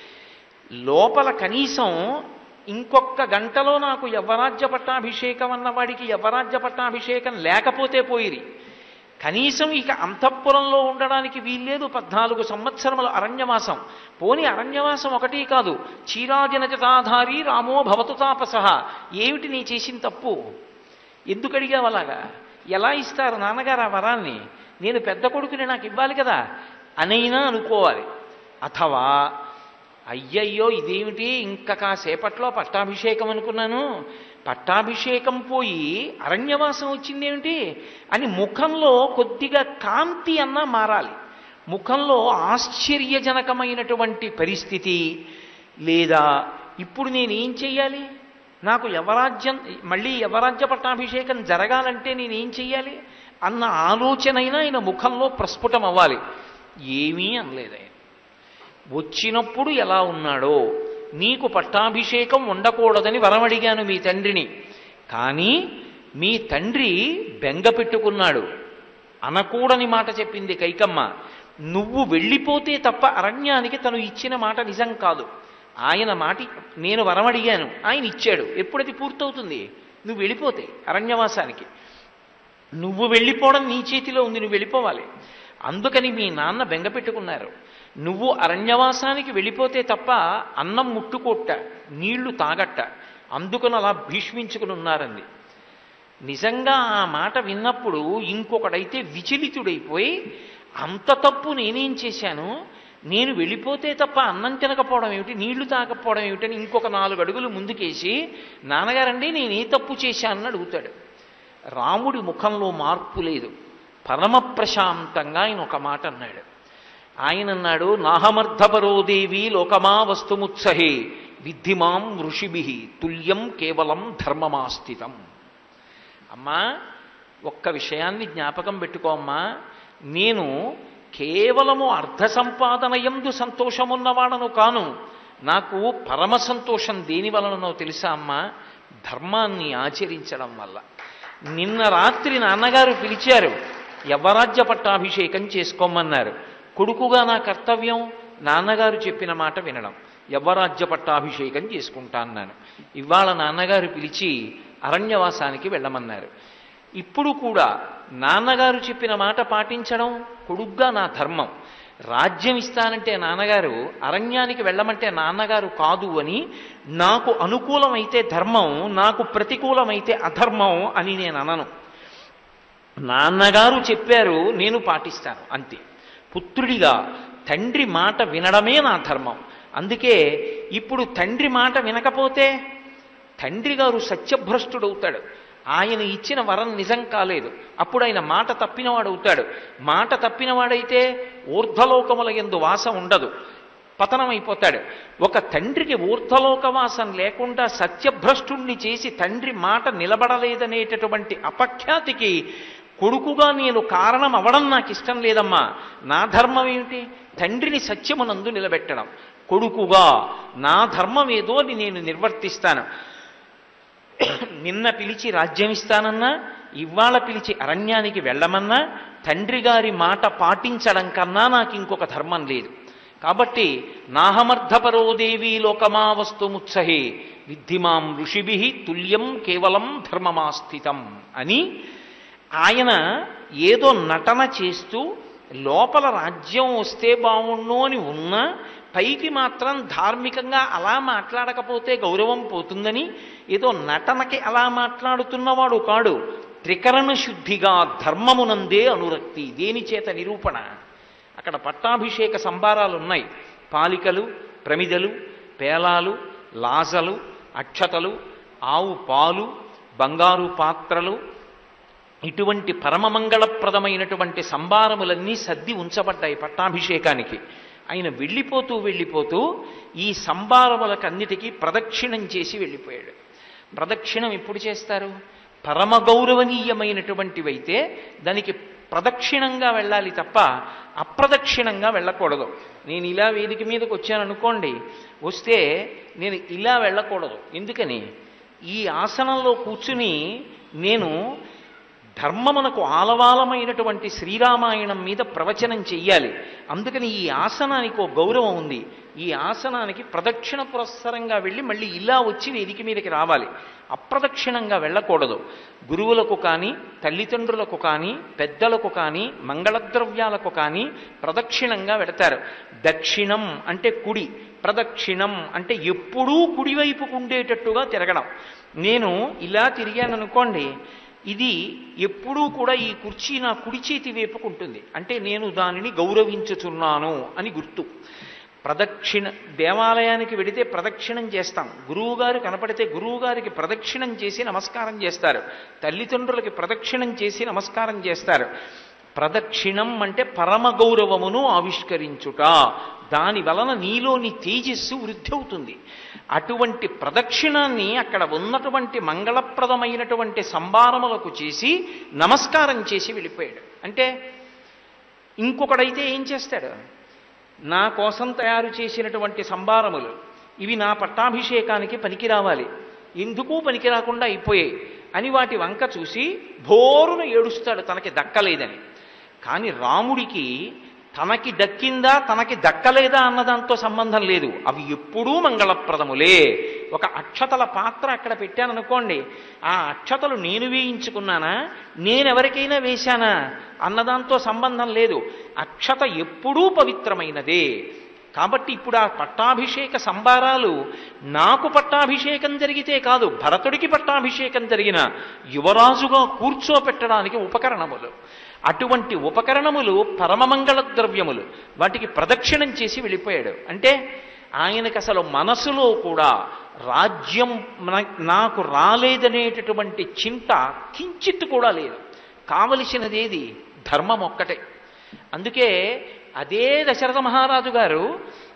లోపల కనీసం ఇంకొక గంటలో నాకు యవ్వరాజ్య పట్టాభిషేకం అన్నవాడికి యవ్వరాజ్య పట్టాభిషేకం లేకపోతే పోయిరి కనీసం ఇక అంతఃపురంలో ఉండడానికి వీల్లేదు పద్నాలుగు సంవత్సరముల అరణ్యవాసం పోని అరణ్యవాసం ఒకటి కాదు చీరాజనజటాధారి రామో భవతు తాపస ఏమిటి నీ చేసిన తప్పు ఎందుకు అడిగావు అలాగా ఎలా ఇస్తారు నాన్నగారు ఆ వరాన్ని నేను పెద్ద కొడుకుని నాకు ఇవ్వాలి కదా అనైనా అనుకోవాలి అథవా అయ్యయ్యో ఇదేమిటి ఇంకా కాసేపట్లో పట్టాభిషేకం అనుకున్నాను పట్టాభిషేకం పోయి అరణ్యవాసం వచ్చిందేమిటి అని ముఖంలో కొద్దిగా కాంతి అన్నా మారాలి ముఖంలో ఆశ్చర్యజనకమైనటువంటి పరిస్థితి లేదా ఇప్పుడు నేనేం చెయ్యాలి నాకు యవరాజ్యం మళ్ళీ యవరాజ్య పట్టాభిషేకం జరగాలంటే నేనేం చెయ్యాలి అన్న ఆలోచనైనా ఆయన ముఖంలో ప్రస్ఫుటం అవ్వాలి ఏమీ అనలేదు ఆయన వచ్చినప్పుడు ఎలా ఉన్నాడో నీకు పట్టాభిషేకం ఉండకూడదని వరమడిగాను మీ తండ్రిని కానీ మీ తండ్రి బెంగ పెట్టుకున్నాడు అనకూడని మాట చెప్పింది కైకమ్మ నువ్వు వెళ్ళిపోతే తప్ప అరణ్యానికి తను ఇచ్చిన మాట నిజం కాదు ఆయన మాట నేను వరమడిగాను ఆయన ఇచ్చాడు ఎప్పుడది పూర్తవుతుంది నువ్వు వెళ్ళిపోతే అరణ్యవాసానికి నువ్వు వెళ్ళిపోవడం నీ చేతిలో ఉంది నువ్వు వెళ్ళిపోవాలి అందుకని మీ నాన్న బెంగ పెట్టుకున్నారు నువ్వు అరణ్యవాసానికి వెళ్ళిపోతే తప్ప అన్నం ముట్టుకోట్ట నీళ్లు తాగట్ట అందుకని అలా భీష్మించుకుని ఉన్నారంది నిజంగా ఆ మాట విన్నప్పుడు ఇంకొకడైతే విచలితుడైపోయి అంత తప్పు నేనేం చేశాను నేను వెళ్ళిపోతే తప్ప అన్నం తినకపోవడం ఏమిటి నీళ్లు తాగకపోవడం ఏమిటని ఇంకొక నాలుగు అడుగులు ముందుకేసి నాన్నగారండి నేను ఏ తప్పు చేశానని అడుగుతాడు రాముడి ముఖంలో మార్పు లేదు పరమ ప్రశాంతంగా ఆయన ఒక మాట అన్నాడు ఆయన అన్నాడు నాహమర్థపరో దేవి లోకమా వస్తుముత్సహే విద్ధిమాం ఋషిభి తుల్యం కేవలం ధర్మమాస్థితం అమ్మా ఒక్క విషయాన్ని జ్ఞాపకం పెట్టుకో అమ్మా నేను కేవలము అర్ధ సంపాదన ఎందు సంతోషమున్నవాడను కాను నాకు పరమ సంతోషం దేని వలననో తెలుసా అమ్మా ధర్మాన్ని ఆచరించడం వల్ల నిన్న రాత్రి నాన్నగారు పిలిచారు యవరాజ్య పట్టాభిషేకం చేసుకోమన్నారు కొడుకుగా నా కర్తవ్యం నాన్నగారు చెప్పిన మాట వినడం యవ్వరాజ్య పట్టాభిషేకం చేసుకుంటా అన్నాను ఇవాళ నాన్నగారు పిలిచి అరణ్యవాసానికి వెళ్ళమన్నారు ఇప్పుడు కూడా నాన్నగారు చెప్పిన మాట పాటించడం కొడుగ్గా నా ధర్మం రాజ్యం ఇస్తానంటే నాన్నగారు అరణ్యానికి వెళ్ళమంటే నాన్నగారు కాదు అని నాకు అనుకూలమైతే ధర్మం నాకు ప్రతికూలమైతే అధర్మం అని నేను అనను నాన్నగారు చెప్పారు నేను పాటిస్తాను అంతే పుత్రుడిగా తండ్రి మాట వినడమే నా ధర్మం అందుకే ఇప్పుడు తండ్రి మాట వినకపోతే తండ్రి గారు సత్యభ్రష్టుడవుతాడు ఆయన ఇచ్చిన వరం నిజం కాలేదు అప్పుడు ఆయన మాట తప్పినవాడవుతాడు మాట తప్పినవాడైతే ఊర్ధ్వలోకముల ఎందు వాసం ఉండదు పతనమైపోతాడు ఒక తండ్రికి ఊర్ధ్వలోకవాసం లేకుండా సత్యభ్రష్టుణ్ణి చేసి తండ్రి మాట నిలబడలేదనేటటువంటి అపఖ్యాతికి కొడుకుగా నేను కారణం అవడం నాకు ఇష్టం లేదమ్మా నా ధర్మం ఏమిటి తండ్రిని సత్యమునందు నిలబెట్టడం కొడుకుగా నా ధర్మం ఏదో అని నేను నిర్వర్తిస్తాను నిన్న పిలిచి రాజ్యం ఇస్తానన్నా ఇవాళ పిలిచి అరణ్యానికి వెళ్ళమన్నా తండ్రి గారి మాట పాటించడం కన్నా నాకు ఇంకొక ధర్మం లేదు కాబట్టి నాహమర్థపరో దేవీ లోకమా వస్తుముత్సహే విద్ధిమాం ఋషిభి తుల్యం కేవలం ధర్మమాస్థితం అని ఆయన ఏదో నటన చేస్తూ లోపల రాజ్యం వస్తే బాగుండు అని ఉన్నా పైకి మాత్రం ధార్మికంగా అలా మాట్లాడకపోతే గౌరవం పోతుందని ఏదో నటనకి అలా మాట్లాడుతున్నవాడు కాడు త్రికరణ శుద్ధిగా ధర్మమునందే అనురక్తి దేని చేత నిరూపణ అక్కడ పట్టాభిషేక సంబారాలు ఉన్నాయి పాలికలు ప్రమిదలు పేలాలు లాజలు అక్షతలు ఆవు పాలు బంగారు పాత్రలు ఇటువంటి పరమమంగళప్రదమైనటువంటి సంబారములన్నీ సర్ది ఉంచబడ్డాయి పట్టాభిషేకానికి ఆయన వెళ్ళిపోతూ వెళ్ళిపోతూ ఈ సంబారములకన్నిటికీ ప్రదక్షిణం చేసి వెళ్ళిపోయాడు ప్రదక్షిణం ఎప్పుడు చేస్తారు పరమ గౌరవనీయమైనటువంటివైతే దానికి ప్రదక్షిణంగా వెళ్ళాలి తప్ప అప్రదక్షిణంగా వెళ్ళకూడదు నేను ఇలా వేదిక మీదకి వచ్చాను అనుకోండి వస్తే నేను ఇలా వెళ్ళకూడదు ఎందుకని ఈ ఆసనంలో కూర్చుని నేను ధర్మమునకు ఆలవాలమైనటువంటి శ్రీరామాయణం మీద ప్రవచనం చెయ్యాలి అందుకని ఈ ఆసనానికి ఒక గౌరవం ఉంది ఈ ఆసనానికి ప్రదక్షిణ పురస్సరంగా వెళ్ళి మళ్ళీ ఇలా వచ్చి వేదిక మీదకి రావాలి అప్రదక్షిణంగా వెళ్ళకూడదు గురువులకు కానీ తల్లిదండ్రులకు కానీ పెద్దలకు కానీ మంగళద్రవ్యాలకు కానీ ప్రదక్షిణంగా వెడతారు దక్షిణం అంటే కుడి ప్రదక్షిణం అంటే ఎప్పుడూ కుడివైపుకు ఉండేటట్టుగా తిరగడం నేను ఇలా తిరిగాను అనుకోండి ఇది ఎప్పుడూ కూడా ఈ కుర్చీ నా కుడి చేతి వైపుకుంటుంది అంటే నేను దానిని గౌరవించుచున్నాను అని గుర్తు ప్రదక్షిణ దేవాలయానికి వెడితే ప్రదక్షిణం చేస్తాం గురువుగారు కనపడితే గురువుగారికి ప్రదక్షిణం చేసి నమస్కారం చేస్తారు తల్లిదండ్రులకి ప్రదక్షిణం చేసి నమస్కారం చేస్తారు ప్రదక్షిణం అంటే పరమ గౌరవమును ఆవిష్కరించుట దాని వలన నీలోని తేజస్సు వృద్ధి అవుతుంది అటువంటి ప్రదక్షిణాన్ని అక్కడ ఉన్నటువంటి మంగళప్రదమైనటువంటి సంభారములకు చేసి నమస్కారం చేసి వెళ్ళిపోయాడు అంటే ఇంకొకడైతే ఏం చేస్తాడు నా కోసం తయారు చేసినటువంటి సంభారములు ఇవి నా పట్టాభిషేకానికి పనికి రావాలి ఎందుకు పనికి రాకుండా అయిపోయాయి అని వాటి వంక చూసి భోరున ఏడుస్తాడు తనకి దక్కలేదని కానీ రాముడికి తనకి దక్కిందా తనకి దక్కలేదా అన్నదాంతో సంబంధం లేదు అవి ఎప్పుడూ మంగళప్రదములే ఒక అక్షతల పాత్ర అక్కడ పెట్టాననుకోండి ఆ అక్షతలు నేను వేయించుకున్నానా నేనెవరికైనా వేశానా అన్నదాంతో సంబంధం లేదు అక్షత ఎప్పుడూ పవిత్రమైనదే కాబట్టి ఇప్పుడు ఆ పట్టాభిషేక సంబారాలు నాకు పట్టాభిషేకం జరిగితే కాదు భరతుడికి పట్టాభిషేకం జరిగిన యువరాజుగా కూర్చోపెట్టడానికి ఉపకరణములు అటువంటి ఉపకరణములు పరమమంగళ ద్రవ్యములు వాటికి ప్రదక్షిణం చేసి వెళ్ళిపోయాడు అంటే ఆయనకు అసలు మనసులో కూడా రాజ్యం నా- నాకు రాలేదనేటటువంటి చింత కించిత్ కూడా లేదు కావలసినదేది ధర్మం ఒక్కటే అందుకే అదే దశరథ మహారాజు గారు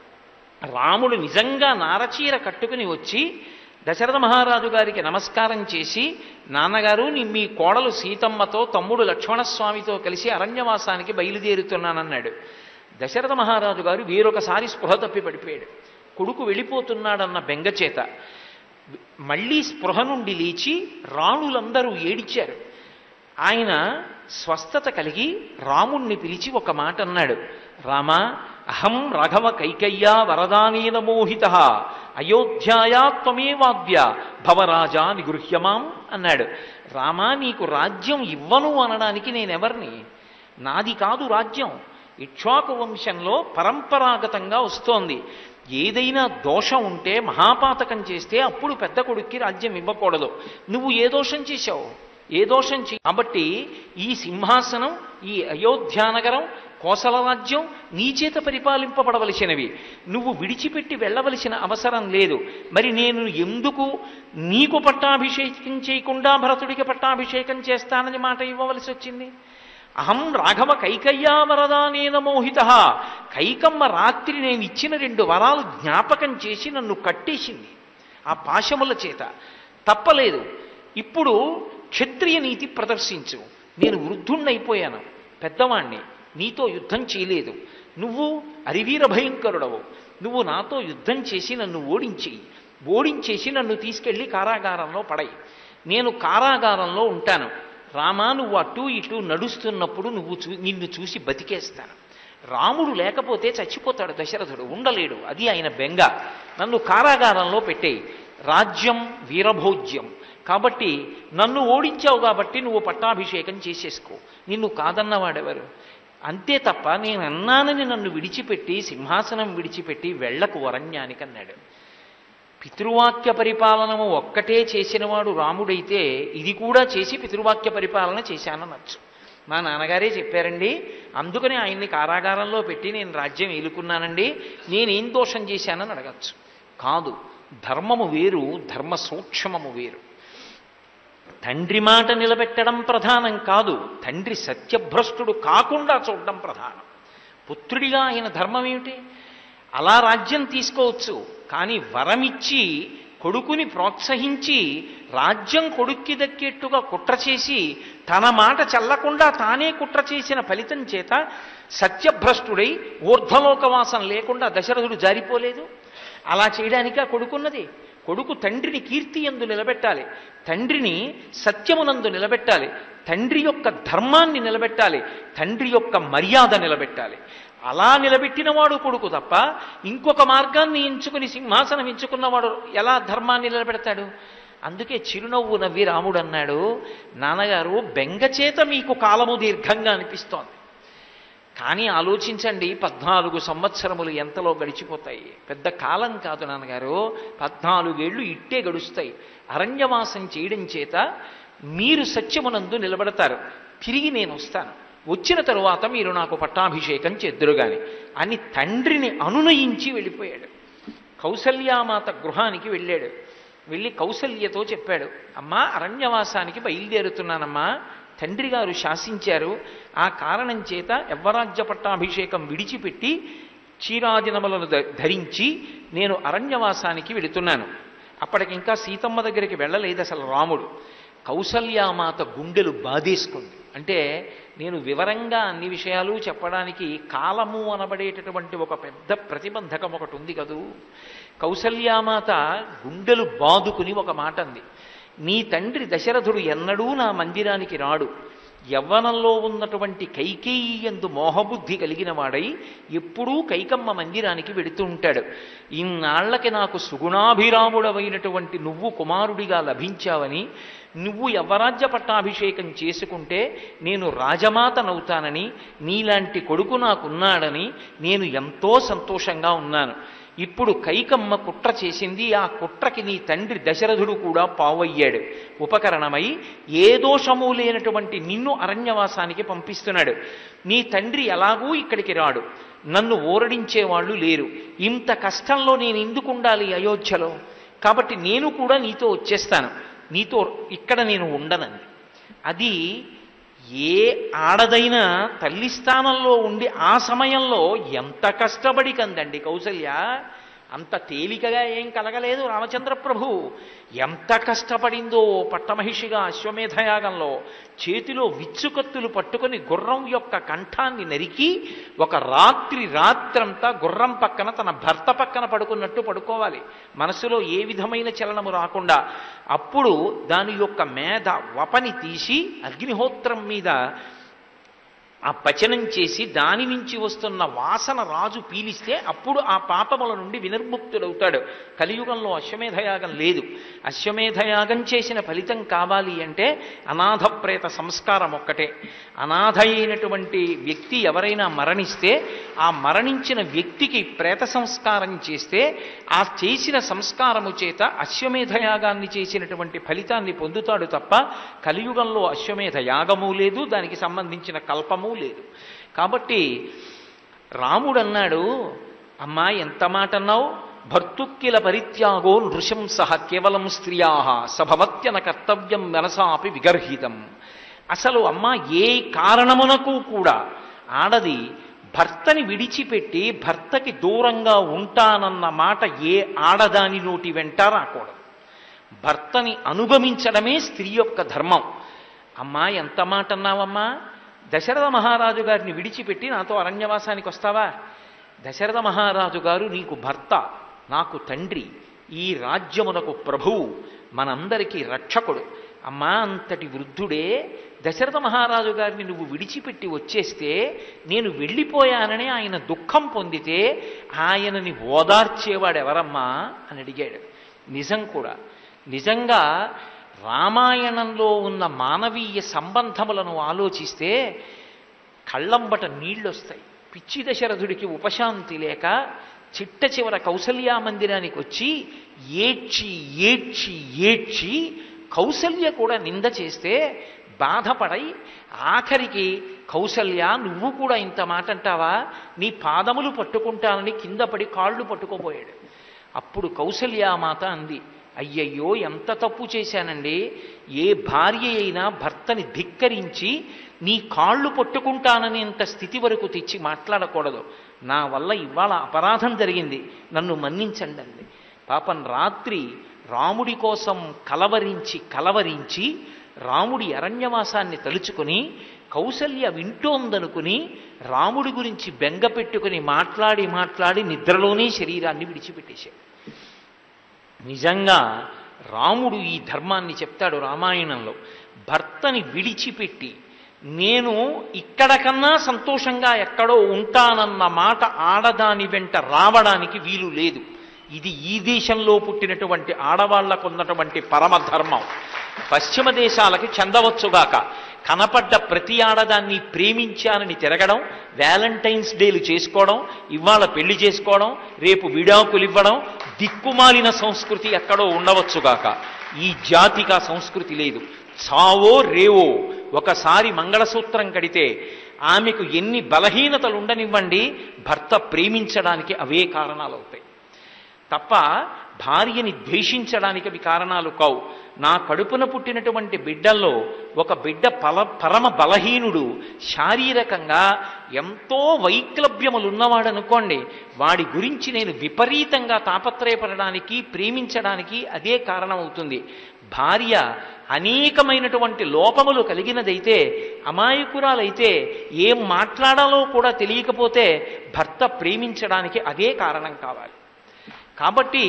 రాముడు నిజంగా నారచీర కట్టుకుని వచ్చి దశరథ మహారాజు గారికి నమస్కారం చేసి నాన్నగారు నీ మీ కోడలు సీతమ్మతో తమ్ముడు లక్ష్మణస్వామితో కలిసి అరణ్యవాసానికి బయలుదేరుతున్నానన్నాడు దశరథ మహారాజు గారు వేరొకసారి స్పృహ తప్పి పడిపోయాడు కొడుకు వెళ్ళిపోతున్నాడన్న బెంగచేత మళ్ళీ స్పృహ నుండి లేచి రాణులందరూ ఏడిచారు ఆయన స్వస్థత కలిగి రాముణ్ణి పిలిచి ఒక మాట అన్నాడు రామా అహం రాఘవ కైకయ్యా వరదానేన మోహిత అయోధ్యాయా త్వమేవాద్య భవరాజా నిగృహ్యమాం అన్నాడు రామా నీకు రాజ్యం ఇవ్వను అనడానికి నేనెవర్ని నాది కాదు రాజ్యం ఇక్ష్వాకు వంశంలో పరంపరాగతంగా వస్తోంది ఏదైనా దోషం ఉంటే మహాపాతకం చేస్తే అప్పుడు పెద్ద కొడుక్కి రాజ్యం ఇవ్వకూడదు నువ్వు ఏ దోషం చేశావు ఏ దోషం చే కాబట్టి ఈ సింహాసనం ఈ అయోధ్యానగరం కోసల రాజ్యం నీ చేత పరిపాలింపబడవలసినవి నువ్వు విడిచిపెట్టి వెళ్ళవలసిన అవసరం లేదు మరి నేను ఎందుకు నీకు పట్టాభిషేకం చేయకుండా భరతుడికి పట్టాభిషేకం చేస్తానని మాట ఇవ్వవలసి వచ్చింది అహం రాఘవ కైకయ్యా వరదానేన మోహిత కైకమ్మ రాత్రి నేను ఇచ్చిన రెండు వరాలు జ్ఞాపకం చేసి నన్ను కట్టేసింది ఆ పాశముల చేత తప్పలేదు ఇప్పుడు క్షత్రియ నీతి ప్రదర్శించు నేను వృద్ధుణ్ణైపోయాను పెద్దవాణ్ణి నీతో యుద్ధం చేయలేదు నువ్వు అరివీర భయంకరుడవు నువ్వు నాతో యుద్ధం చేసి నన్ను ఓడించేయి ఓడించేసి నన్ను తీసుకెళ్లి కారాగారంలో పడయి నేను కారాగారంలో ఉంటాను రామా నువ్వు అటు ఇటు నడుస్తున్నప్పుడు నువ్వు చూ నిన్ను చూసి బతికేస్తాను రాముడు లేకపోతే చచ్చిపోతాడు దశరథుడు ఉండలేడు అది ఆయన బెంగ నన్ను కారాగారంలో పెట్టేయి రాజ్యం వీరభోజ్యం కాబట్టి నన్ను ఓడించావు కాబట్టి నువ్వు పట్టాభిషేకం చేసేసుకో నిన్ను కాదన్నవాడెవరు అంతే తప్ప నేను అన్నానని నన్ను విడిచిపెట్టి సింహాసనం విడిచిపెట్టి వెళ్ళకు వరణ్యానికి అన్నాడు పితృవాక్య పరిపాలనము ఒక్కటే చేసినవాడు రాముడైతే ఇది కూడా చేసి పితృవాక్య పరిపాలన చేశాననొచ్చు మా నాన్నగారే చెప్పారండి అందుకని ఆయన్ని కారాగారంలో పెట్టి నేను రాజ్యం ఏలుకున్నానండి నేనేం దోషం చేశానని అడగచ్చు కాదు ధర్మము వేరు ధర్మ సూక్ష్మము వేరు తండ్రి మాట నిలబెట్టడం ప్రధానం కాదు తండ్రి సత్యభ్రష్టుడు కాకుండా చూడడం ప్రధానం పుత్రుడిగా ఆయన ధర్మం ఏమిటి అలా రాజ్యం తీసుకోవచ్చు కానీ వరమిచ్చి కొడుకుని ప్రోత్సహించి రాజ్యం కొడుక్కి దక్కేట్టుగా కుట్ర చేసి తన మాట చల్లకుండా తానే కుట్ర చేసిన ఫలితం చేత సత్యభ్రష్టుడై ఊర్ధ్వలోకవాసం లేకుండా దశరథుడు జారిపోలేదు అలా చేయడానికి ఆ కొడుకున్నది కొడుకు తండ్రిని కీర్తి ఎందు నిలబెట్టాలి తండ్రిని సత్యమునందు నిలబెట్టాలి తండ్రి యొక్క ధర్మాన్ని నిలబెట్టాలి తండ్రి యొక్క మర్యాద నిలబెట్టాలి అలా నిలబెట్టినవాడు కొడుకు తప్ప ఇంకొక మార్గాన్ని ఎంచుకుని సింహాసనం ఎంచుకున్నవాడు ఎలా ధర్మాన్ని నిలబెడతాడు అందుకే చిరునవ్వు నవ్వి రాముడు అన్నాడు నాన్నగారు బెంగచేత మీకు కాలము దీర్ఘంగా అనిపిస్తోంది కానీ ఆలోచించండి పద్నాలుగు సంవత్సరములు ఎంతలో గడిచిపోతాయి పెద్ద కాలం కాదు నాన్నగారు పద్నాలుగేళ్లు ఇట్టే గడుస్తాయి అరణ్యవాసం చేయడం చేత మీరు సత్యమునందు నిలబడతారు తిరిగి నేను వస్తాను వచ్చిన తరువాత మీరు నాకు పట్టాభిషేకం చెద్దురుగాని అని తండ్రిని అనునయించి వెళ్ళిపోయాడు కౌసల్యామాత గృహానికి వెళ్ళాడు వెళ్ళి కౌసల్యతో చెప్పాడు అమ్మా అరణ్యవాసానికి బయలుదేరుతున్నానమ్మా తండ్రి గారు శాసించారు ఆ కారణం చేత యవ్వరాజ్య పట్టాభిషేకం విడిచిపెట్టి చీరాదినములను ధ- ధరించి నేను అరణ్యవాసానికి వెళుతున్నాను అప్పటికింకా సీతమ్మ దగ్గరికి వెళ్ళలేదు అసలు రాముడు కౌసల్యామాత గుండెలు బాధేసుకుంది అంటే నేను వివరంగా అన్ని విషయాలు చెప్పడానికి కాలము అనబడేటటువంటి ఒక పెద్ద ప్రతిబంధకం ఒకటి ఉంది కదూ కౌసల్యామాత గుండెలు బాదుకుని ఒక మాట అంది నీ తండ్రి దశరథుడు ఎన్నడూ నా మందిరానికి రాడు యవ్వనంలో ఉన్నటువంటి కైకేయి ఎందు మోహబుద్ధి కలిగిన వాడై ఎప్పుడూ కైకమ్మ మందిరానికి వెడుతూ ఉంటాడు ఇన్నాళ్లకి నాకు సుగుణాభిరాముడవైనటువంటి నువ్వు కుమారుడిగా లభించావని నువ్వు యవ్వరాజ్య పట్టాభిషేకం చేసుకుంటే నేను రాజమాతనవుతానని నీలాంటి కొడుకు నాకున్నాడని నేను ఎంతో సంతోషంగా ఉన్నాను ఇప్పుడు కైకమ్మ కుట్ర చేసింది ఆ కుట్రకి నీ తండ్రి దశరథుడు కూడా పావయ్యాడు ఉపకరణమై ఏ దోషము లేనటువంటి నిన్ను అరణ్యవాసానికి పంపిస్తున్నాడు నీ తండ్రి ఎలాగూ ఇక్కడికి రాడు నన్ను ఓరడించేవాళ్ళు లేరు ఇంత కష్టంలో నేను ఎందుకు ఉండాలి అయోధ్యలో కాబట్టి నేను కూడా నీతో వచ్చేస్తాను నీతో ఇక్కడ నేను ఉండనంది అది ఏ ఆడదైనా తల్లి స్థానంలో ఉండి ఆ సమయంలో ఎంత కష్టపడి కందండి కౌసల్య అంత తేలికగా ఏం కలగలేదు రామచంద్ర ప్రభు ఎంత కష్టపడిందో పట్టమహిషిగా అశ్వమేధయాగంలో చేతిలో విచ్చుకత్తులు పట్టుకొని గుర్రం యొక్క కంఠాన్ని నరికి ఒక రాత్రి రాత్రంతా గుర్రం పక్కన తన భర్త పక్కన పడుకున్నట్టు పడుకోవాలి మనసులో ఏ విధమైన చలనము రాకుండా అప్పుడు దాని యొక్క మేధ వపని తీసి అగ్నిహోత్రం మీద ఆ పచనం చేసి దాని నుంచి వస్తున్న వాసన రాజు పీలిస్తే అప్పుడు ఆ పాపముల నుండి వినిర్ముక్తుడవుతాడు కలియుగంలో అశ్వమేధయాగం లేదు అశ్వమేధయాగం చేసిన ఫలితం కావాలి అంటే అనాథ ప్రేత సంస్కారం ఒక్కటే అనాథ అయినటువంటి వ్యక్తి ఎవరైనా మరణిస్తే ఆ మరణించిన వ్యక్తికి ప్రేత సంస్కారం చేస్తే ఆ చేసిన సంస్కారము చేత అశ్వమేధయాగాన్ని చేసినటువంటి ఫలితాన్ని పొందుతాడు తప్ప కలియుగంలో అశ్వమేధ యాగము లేదు దానికి సంబంధించిన కల్పము దుఃఖము లేదు కాబట్టి రాముడు అన్నాడు అమ్మా ఎంత మాట అన్నావు భర్తుక్కిల పరిత్యాగో నృశంస కేవలం స్త్రియా సభవత్యన కర్తవ్యం మనసాపి విగర్హితం అసలు అమ్మ ఏ కారణమునకు కూడా ఆడది భర్తని విడిచిపెట్టి భర్తకి దూరంగా ఉంటానన్న మాట ఏ ఆడదాని నోటి వెంట రాకూడదు భర్తని అనుగమించడమే స్త్రీ యొక్క ధర్మం అమ్మా ఎంత మాట అన్నావమ్మా దశరథ మహారాజు గారిని విడిచిపెట్టి నాతో అరణ్యవాసానికి వస్తావా దశరథ మహారాజు గారు నీకు భర్త నాకు తండ్రి ఈ రాజ్యమునకు ప్రభువు మనందరికీ రక్షకుడు అమ్మా అంతటి వృద్ధుడే దశరథ మహారాజు గారిని నువ్వు విడిచిపెట్టి వచ్చేస్తే నేను వెళ్ళిపోయానని ఆయన దుఃఖం పొందితే ఆయనని ఓదార్చేవాడు ఎవరమ్మా అని అడిగాడు నిజం కూడా నిజంగా రామాయణంలో ఉన్న మానవీయ సంబంధములను ఆలోచిస్తే కళ్ళంబట నీళ్ళొస్తాయి పిచ్చి దశరథుడికి ఉపశాంతి లేక చిట్ట చివర కౌసల్యా మందిరానికి వచ్చి ఏడ్చి ఏడ్చి ఏడ్చి కౌసల్య కూడా నింద చేస్తే బాధపడై ఆఖరికి కౌసల్య నువ్వు కూడా ఇంత మాట అంటావా నీ పాదములు పట్టుకుంటానని కింద పడి కాళ్ళు పట్టుకోపోయాడు అప్పుడు కౌసల్యామాత అంది అయ్యయ్యో ఎంత తప్పు చేశానండి ఏ భార్య అయినా భర్తని ధిక్కరించి నీ కాళ్ళు పట్టుకుంటాననేంత స్థితి వరకు తెచ్చి మాట్లాడకూడదు నా వల్ల ఇవాళ అపరాధం జరిగింది నన్ను మన్నించండి అంది పాపం రాత్రి రాముడి కోసం కలవరించి కలవరించి రాముడి అరణ్యవాసాన్ని తలుచుకుని కౌసల్య వింటోందనుకుని రాముడి గురించి బెంగ పెట్టుకుని మాట్లాడి మాట్లాడి నిద్రలోనే శరీరాన్ని విడిచిపెట్టేశాడు నిజంగా రాముడు ఈ ధర్మాన్ని చెప్తాడు రామాయణంలో భర్తని విడిచిపెట్టి నేను ఇక్కడ కన్నా సంతోషంగా ఎక్కడో ఉంటానన్న మాట ఆడదాని వెంట రావడానికి వీలు లేదు ఇది ఈ దేశంలో పుట్టినటువంటి ఆడవాళ్లకు ఉన్నటువంటి పరమధర్మం పశ్చిమ దేశాలకి చెందవచ్చుగాక కనపడ్డ ప్రతి ఆడదాన్ని ప్రేమించానని తిరగడం వ్యాలంటైన్స్ డేలు చేసుకోవడం ఇవాళ పెళ్లి చేసుకోవడం రేపు విడాకులు ఇవ్వడం దిక్కుమాలిన సంస్కృతి ఎక్కడో ఉండవచ్చుగాక ఈ జాతికి ఆ సంస్కృతి లేదు చావో రేవో ఒకసారి మంగళసూత్రం కడితే ఆమెకు ఎన్ని బలహీనతలు ఉండనివ్వండి భర్త ప్రేమించడానికి అవే కారణాలు అవుతాయి తప్ప భార్యని ద్వేషించడానికి అవి కారణాలు కావు నా కడుపున పుట్టినటువంటి బిడ్డల్లో ఒక బిడ్డ పల పరమ బలహీనుడు శారీరకంగా ఎంతో వైక్లభ్యములు ఉన్నవాడు అనుకోండి వాడి గురించి నేను విపరీతంగా తాపత్రయపడడానికి ప్రేమించడానికి అదే కారణమవుతుంది భార్య అనేకమైనటువంటి లోపములు కలిగినదైతే అమాయకురాలైతే ఏం మాట్లాడాలో కూడా తెలియకపోతే భర్త ప్రేమించడానికి అదే కారణం కావాలి కాబట్టి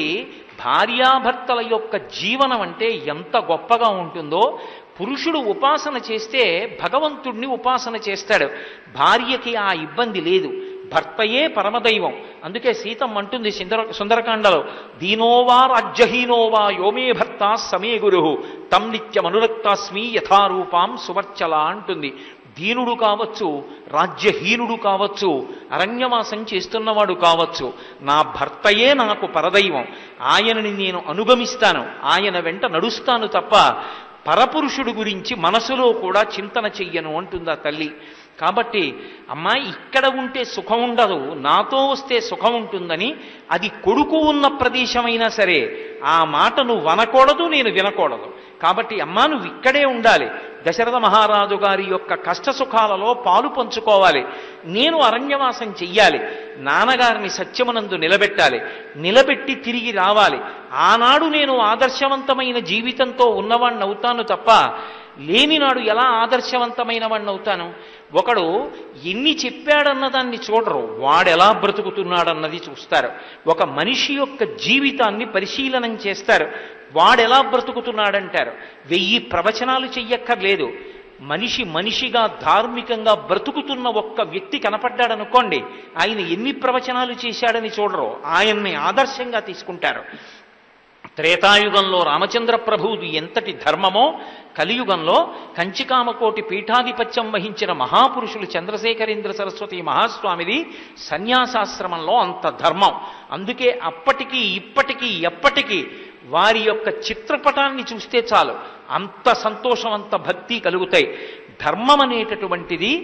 భార్యాభర్తల యొక్క జీవనం అంటే ఎంత గొప్పగా ఉంటుందో పురుషుడు ఉపాసన చేస్తే భగవంతుణ్ణి ఉపాసన చేస్తాడు భార్యకి ఆ ఇబ్బంది లేదు భర్తయే పరమదైవం అందుకే సీతమ్మ అంటుంది సుందర సుందరకాండలో దీనోవా రాజ్యహీనోవా యోమే భర్త సమే గురు తం నిత్యమనురక్తాస్మి యథారూపాం సువర్చల అంటుంది దీనుడు కావచ్చు రాజ్యహీనుడు కావచ్చు అరణ్యవాసం చేస్తున్నవాడు కావచ్చు నా భర్తయే నాకు పరదైవం ఆయనని నేను అనుగమిస్తాను ఆయన వెంట నడుస్తాను తప్ప పరపురుషుడు గురించి మనసులో కూడా చింతన చెయ్యను అంటుందా తల్లి కాబట్టి అమ్మాయి ఇక్కడ ఉంటే సుఖం ఉండదు నాతో వస్తే సుఖం ఉంటుందని అది కొడుకు ఉన్న ప్రదేశమైనా సరే ఆ మాట నువ్వు వనకూడదు నేను వినకూడదు కాబట్టి అమ్మా నువ్వు ఇక్కడే ఉండాలి దశరథ మహారాజు గారి యొక్క కష్ట సుఖాలలో పాలు పంచుకోవాలి నేను అరణ్యవాసం చెయ్యాలి నాన్నగారిని సత్యమునందు నిలబెట్టాలి నిలబెట్టి తిరిగి రావాలి ఆనాడు నేను ఆదర్శవంతమైన జీవితంతో ఉన్నవాణ్ణి అవుతాను తప్ప లేనినాడు ఎలా ఆదర్శవంతమైన వాడిని అవుతాను ఒకడు ఎన్ని చెప్పాడన్న దాన్ని చూడరు వాడెలా బ్రతుకుతున్నాడన్నది చూస్తారు ఒక మనిషి యొక్క జీవితాన్ని పరిశీలనం చేస్తారు వాడెలా బ్రతుకుతున్నాడంటారు వెయ్యి ప్రవచనాలు చెయ్యక్కర్లేదు మనిషి మనిషిగా ధార్మికంగా బ్రతుకుతున్న ఒక్క వ్యక్తి కనపడ్డాడనుకోండి ఆయన ఎన్ని ప్రవచనాలు చేశాడని చూడరు ఆయన్ని ఆదర్శంగా తీసుకుంటారు త్రేతాయుగంలో రామచంద్ర ప్రభువుది ఎంతటి ధర్మమో కలియుగంలో కంచికామకోటి పీఠాధిపత్యం వహించిన మహాపురుషులు చంద్రశేఖరేంద్ర సరస్వతి మహాస్వామిది సన్యాసాశ్రమంలో అంత ధర్మం అందుకే అప్పటికీ ఇప్పటికీ ఎప్పటికీ వారి యొక్క చిత్రపటాన్ని చూస్తే చాలు అంత సంతోషం అంత భక్తి కలుగుతాయి ధర్మం అనేటటువంటిది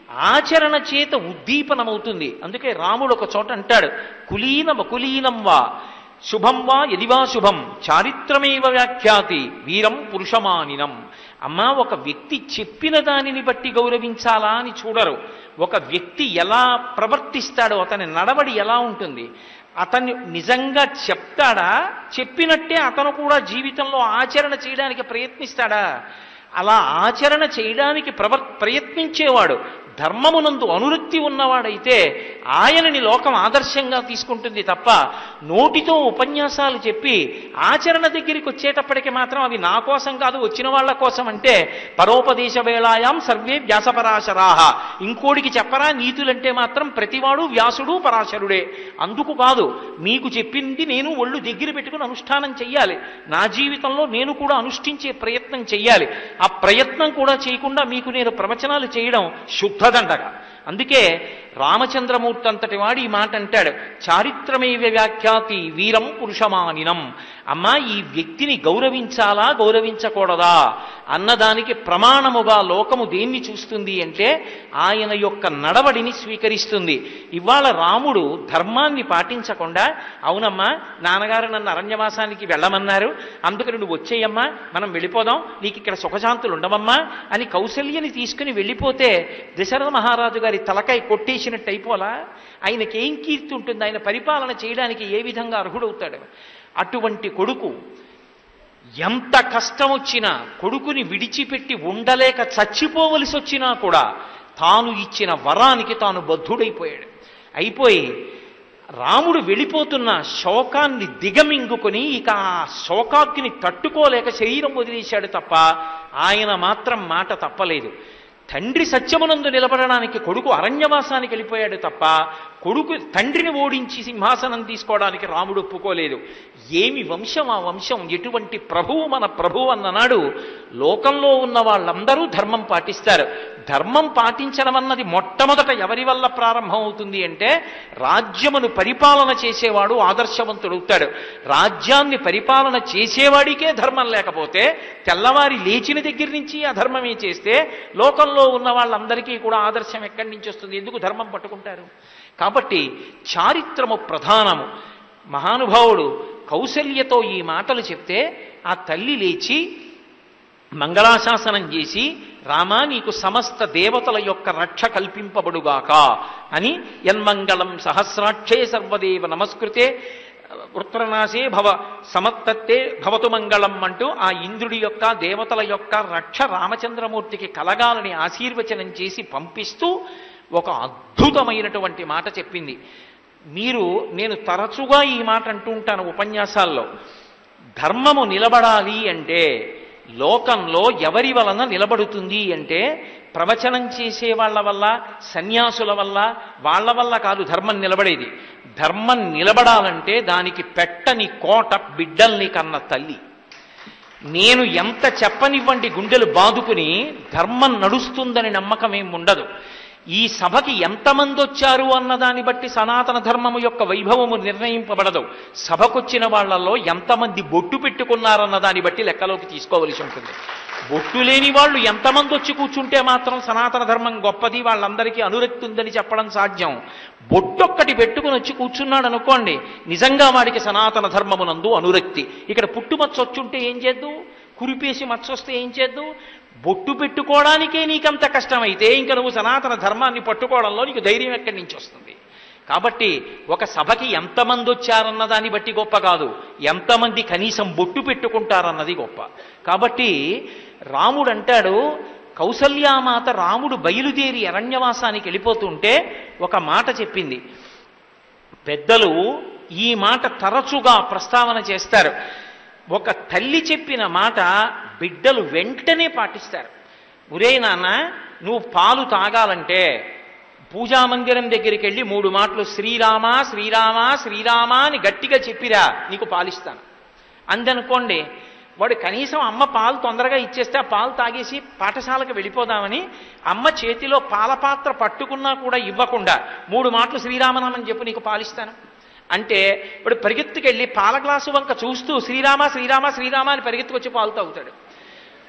ఆచరణ చేత ఉద్దీపనమవుతుంది అందుకే రాముడు ఒక చోట అంటాడు కులీనం కులీనం వా శుభం వా యదివా శుభం చారిత్రమేవ వ్యాఖ్యాతి వీరం పురుషమానినం అమ్మా ఒక వ్యక్తి చెప్పిన దానిని బట్టి గౌరవించాలా అని చూడరు ఒక వ్యక్తి ఎలా ప్రవర్తిస్తాడో అతని నడవడి ఎలా ఉంటుంది అతన్ని నిజంగా చెప్తాడా చెప్పినట్టే అతను కూడా జీవితంలో ఆచరణ చేయడానికి ప్రయత్నిస్తాడా అలా ఆచరణ చేయడానికి ప్రవర్ ప్రయత్నించేవాడు ధర్మమునందు అనురక్తి ఉన్నవాడైతే ఆయనని లోకం ఆదర్శంగా తీసుకుంటుంది తప్ప నోటితో ఉపన్యాసాలు చెప్పి ఆచరణ దగ్గరికి వచ్చేటప్పటికి మాత్రం అవి నా కోసం కాదు వచ్చిన వాళ్ళ కోసం అంటే పరోపదేశ వేళాయాం సర్వే వ్యాసపరాశరాహ ఇంకోడికి చెప్పరా నీతులంటే మాత్రం ప్రతివాడు వ్యాసుడు పరాశరుడే అందుకు కాదు మీకు చెప్పింది నేను ఒళ్ళు దగ్గర పెట్టుకుని అనుష్ఠానం చెయ్యాలి నా జీవితంలో నేను కూడా అనుష్ఠించే ప్రయత్నం చెయ్యాలి ఆ ప్రయత్నం కూడా చేయకుండా మీకు నేను ప్రవచనాలు చేయడం శుద్ధదండగా అందుకే రామచంద్రమూర్తి అంతటి వాడు ఈ మాట అంటాడు చారిత్రమేవ వ్యాఖ్యాతి వీరం పురుషమానినం అమ్మా ఈ వ్యక్తిని గౌరవించాలా గౌరవించకూడదా అన్నదానికి ప్రమాణముగా లోకము దేన్ని చూస్తుంది అంటే ఆయన యొక్క నడవడిని స్వీకరిస్తుంది ఇవాళ రాముడు ధర్మాన్ని పాటించకుండా అవునమ్మా నాన్నగారు నన్ను అరణ్యవాసానికి వెళ్ళమన్నారు అందుకని నువ్వు వచ్చేయమ్మా మనం వెళ్ళిపోదాం నీకు ఇక్కడ సుఖశాంతులు ఉండవమ్మా అని కౌశల్యని తీసుకుని వెళ్ళిపోతే దశరథ మహారాజు గారి తలకాయ కొట్టేసినట్టు అయిపోలా ఆయనకేం కీర్తి ఉంటుంది ఆయన పరిపాలన చేయడానికి ఏ విధంగా అర్హుడవుతాడు అటువంటి కొడుకు ఎంత కష్టం వచ్చినా కొడుకుని విడిచిపెట్టి ఉండలేక చచ్చిపోవలసి వచ్చినా కూడా తాను ఇచ్చిన వరానికి తాను బద్ధుడైపోయాడు అయిపోయి రాముడు వెళ్ళిపోతున్న శోకాన్ని దిగమింగుకొని ఇక ఆ శోకాగ్ని తట్టుకోలేక శరీరం వదిలేశాడు తప్ప ఆయన మాత్రం మాట తప్పలేదు తండ్రి సత్యమునందు నిలబడడానికి కొడుకు అరణ్యవాసానికి వెళ్ళిపోయాడు తప్ప కొడుకు తండ్రిని ఓడించి సింహాసనం తీసుకోవడానికి రాముడు ఒప్పుకోలేదు ఏమి వంశం ఆ వంశం ఎటువంటి ప్రభువు మన ప్రభువు అన్ననాడు లోకంలో ఉన్న వాళ్ళందరూ ధర్మం పాటిస్తారు ధర్మం పాటించడం అన్నది మొట్టమొదట ఎవరి వల్ల ప్రారంభం అవుతుంది అంటే రాజ్యమును పరిపాలన చేసేవాడు ఆదర్శవంతుడవుతాడు రాజ్యాన్ని పరిపాలన చేసేవాడికే ధర్మం లేకపోతే తెల్లవారి లేచిన దగ్గర నుంచి అధర్మమే చేస్తే లోకంలో ఉన్న వాళ్ళందరికీ కూడా ఆదర్శం ఎక్కడి నుంచి వస్తుంది ఎందుకు ధర్మం పట్టుకుంటారు కాబట్టి చారిత్రము ప్రధానము మహానుభావుడు కౌశల్యతో ఈ మాటలు చెప్తే ఆ తల్లి లేచి మంగళాశాసనం చేసి రామా నీకు సమస్త దేవతల యొక్క రక్ష కల్పింపబడుగాక అని యన్మంగళం సహస్రాక్షే సర్వదేవ నమస్కృతే వృత్రనాశే భవ సమత్తత్తే భవతు మంగళం అంటూ ఆ ఇంద్రుడి యొక్క దేవతల యొక్క రక్ష రామచంద్రమూర్తికి కలగాలని ఆశీర్వచనం చేసి పంపిస్తూ ఒక అద్భుతమైనటువంటి మాట చెప్పింది మీరు నేను తరచుగా ఈ మాట అంటూ ఉంటాను ఉపన్యాసాల్లో ధర్మము నిలబడాలి అంటే లోకంలో ఎవరి వలన నిలబడుతుంది అంటే ప్రవచనం చేసే వాళ్ళ వల్ల సన్యాసుల వల్ల వాళ్ళ వల్ల కాదు ధర్మం నిలబడేది ధర్మం నిలబడాలంటే దానికి పెట్టని కోట బిడ్డల్ని కన్న తల్లి నేను ఎంత చెప్పనివ్వండి గుండెలు బాదుకుని ధర్మం నడుస్తుందని నమ్మకం ఏం ఉండదు ఈ సభకి ఎంతమంది వచ్చారు అన్న దాన్ని బట్టి సనాతన ధర్మము యొక్క వైభవము నిర్ణయింపబడదు సభకొచ్చిన వాళ్ళల్లో ఎంతమంది బొట్టు పెట్టుకున్నారన్న దాన్ని బట్టి లెక్కలోకి తీసుకోవలసి ఉంటుంది బొట్టు లేని వాళ్ళు ఎంతమంది వచ్చి కూర్చుంటే మాత్రం సనాతన ధర్మం గొప్పది వాళ్ళందరికీ అనురక్తి ఉందని చెప్పడం సాధ్యం బొట్టొక్కటి పెట్టుకుని వచ్చి కూర్చున్నాడు అనుకోండి నిజంగా వాడికి సనాతన ధర్మమునందు అనురక్తి ఇక్కడ పుట్టుమచ్చ వచ్చుంటే ఏం చేద్దు కురిపేసి మచ్చొస్తే ఏం చేద్దు బొట్టు పెట్టుకోవడానికే నీకంత కష్టమైతే ఇంకా నువ్వు సనాతన ధర్మాన్ని పట్టుకోవడంలో నీకు ధైర్యం ఎక్కడి నుంచి వస్తుంది కాబట్టి ఒక సభకి ఎంతమంది వచ్చారన్న దాన్ని బట్టి గొప్ప కాదు ఎంతమంది కనీసం బొట్టు పెట్టుకుంటారన్నది గొప్ప కాబట్టి రాముడు అంటాడు కౌసల్యామాత రాముడు బయలుదేరి అరణ్యవాసానికి వెళ్ళిపోతుంటే ఒక మాట చెప్పింది పెద్దలు ఈ మాట తరచుగా ప్రస్తావన చేస్తారు ఒక తల్లి చెప్పిన మాట బిడ్డలు వెంటనే పాటిస్తారు ఒరే నాన్న నువ్వు పాలు తాగాలంటే పూజా మందిరం దగ్గరికి వెళ్ళి మూడు మాటలు శ్రీరామ శ్రీరామ శ్రీరామ అని గట్టిగా చెప్పిరా నీకు పాలిస్తాను అందనుకోండి వాడు కనీసం అమ్మ పాలు తొందరగా ఇచ్చేస్తే ఆ పాలు తాగేసి పాఠశాలకు వెళ్ళిపోదామని అమ్మ చేతిలో పాల పాత్ర పట్టుకున్నా కూడా ఇవ్వకుండా మూడు మాటలు శ్రీరామనామని చెప్పు నీకు పాలిస్తాను అంటే వాడు పరిగెత్తుకెళ్ళి పాల గ్లాసు వంక చూస్తూ శ్రీరామ శ్రీరామ శ్రీరామ అని పరిగెత్తుకొచ్చి పాలు తాగుతాడు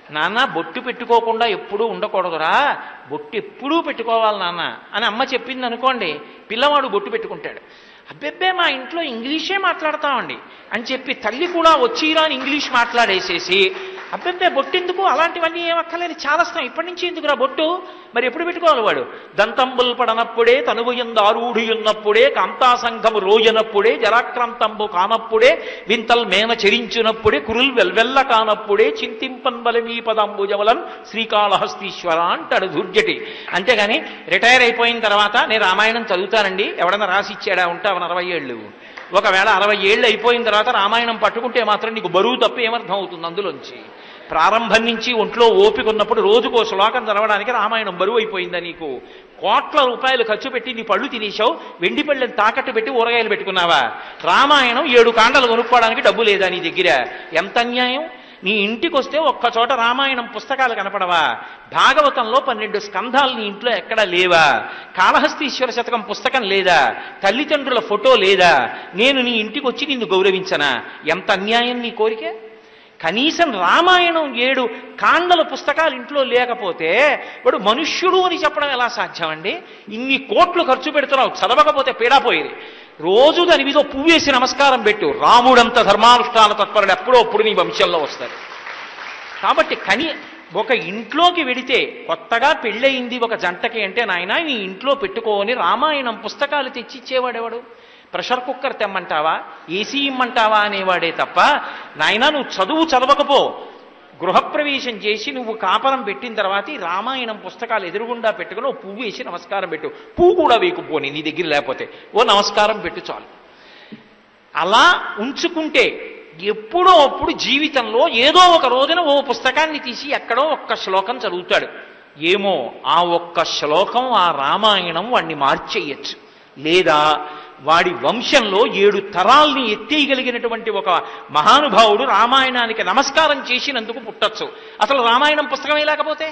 నాన్న బొట్టు పెట్టుకోకుండా ఎప్పుడూ ఉండకూడదురా బొట్టు ఎప్పుడూ పెట్టుకోవాలి నాన్న అని అమ్మ చెప్పింది అనుకోండి పిల్లవాడు బొట్టు పెట్టుకుంటాడు అబ్బెబ్బే మా ఇంట్లో ఇంగ్లీషే మాట్లాడతామండి అని చెప్పి తల్లి కూడా వచ్చిరా అని ఇంగ్లీష్ మాట్లాడేసేసి అబ్బెబ్బే బొట్టు ఎందుకు అలాంటివన్నీ ఏమక్కర్లేదు చాలస్తాం ఇప్పటి నుంచి ఎందుకురా బొట్టు మరి ఎప్పుడు పెట్టుకోవాలి వాడు దంతంబుల్ పడనప్పుడే తనువుయందు ఆరూఢియున్నప్పుడే కాంతాసంఘము రోజనప్పుడే జరాక్రాంతంబు కానప్పుడే వింతల్ మేన చెరించినప్పుడే కురుల్ వెల్వెల్ల కానప్పుడే చింతింపన్ బలమీ పదంబుజవలన్ శ్రీకాళహస్తీశ్వర అంటాడు దుర్జటి అంతేగాని రిటైర్ అయిపోయిన తర్వాత నేను రామాయణం చదువుతానండి ఎవడన్నా రాసి ఇచ్చాడా ఉంటావని అరవై ఏళ్ళు ఒకవేళ అరవై ఏళ్ళు అయిపోయిన తర్వాత రామాయణం పట్టుకుంటే మాత్రం నీకు బరువు తప్ప ఏమర్థం అవుతుంది అందులోంచి ప్రారంభం నుంచి ఒంట్లో ఓపిక ఉన్నప్పుడు రోజుకో శ్లోకం చదవడానికి రామాయణం బరువు అయిపోయిందా నీకు కోట్ల రూపాయలు ఖర్చు పెట్టి నీ పళ్ళు తినేశావు వెండి పళ్ళని తాకట్టు పెట్టి ఊరగాయలు పెట్టుకున్నావా రామాయణం ఏడు కాండలు కొనుక్కోవడానికి డబ్బు లేదా నీ దగ్గర ఎంత అన్యాయం నీ ఇంటికి వస్తే ఒక్క చోట రామాయణం పుస్తకాలు కనపడవా భాగవతంలో పన్నెండు స్కంధాలు నీ ఇంట్లో ఎక్కడా లేవా కాళహస్తీశ్వర శతకం పుస్తకం లేదా తల్లిదండ్రుల ఫోటో లేదా నేను నీ ఇంటికి వచ్చి నిన్ను గౌరవించనా ఎంత అన్యాయం నీ కోరిక కనీసం రామాయణం ఏడు కాండల పుస్తకాలు ఇంట్లో లేకపోతే వాడు మనుష్యుడు అని చెప్పడం ఎలా సాధ్యం అండి ఇన్ని కోట్లు ఖర్చు పెడుతున్నావు చదవకపోతే పీడాపోయేది రోజు దాని మీద ఓ పువ్వు వేసి నమస్కారం పెట్టు రాముడంత ధర్మానుష్ఠాన తత్పరుడు ఎప్పుడో అప్పుడు నీ వంశంలో వస్తారు కాబట్టి కని ఒక ఇంట్లోకి వెడితే కొత్తగా పెళ్ళయింది ఒక జంటకి అంటే నాయన నీ ఇంట్లో పెట్టుకోని రామాయణం పుస్తకాలు తెచ్చిచ్చేవాడెవడు ప్రెషర్ కుక్కర్ తెమ్మంటావా ఏసీ ఇమ్మంటావా అనేవాడే తప్ప నాయన నువ్వు చదువు చదవకపో గృహప్రవేశం చేసి నువ్వు కాపరం పెట్టిన తర్వాత ఈ రామాయణం పుస్తకాలు ఎదురుగుండా పెట్టుకుని ఓ పువ్వు వేసి నమస్కారం పెట్టు పువ్వు కూడా వేయకపోని నీ దగ్గర లేకపోతే ఓ నమస్కారం పెట్టు చాలు అలా ఉంచుకుంటే ఎప్పుడో అప్పుడు జీవితంలో ఏదో ఒక రోజున ఓ పుస్తకాన్ని తీసి ఎక్కడో ఒక్క శ్లోకం చదువుతాడు ఏమో ఆ ఒక్క శ్లోకం ఆ రామాయణం వాడిని మార్చేయచ్చు లేదా వాడి వంశంలో ఏడు తరాల్ని ఎత్తేయగలిగినటువంటి ఒక మహానుభావుడు రామాయణానికి నమస్కారం చేసినందుకు పుట్టచ్చు అసలు రామాయణం పుస్తకమే లేకపోతే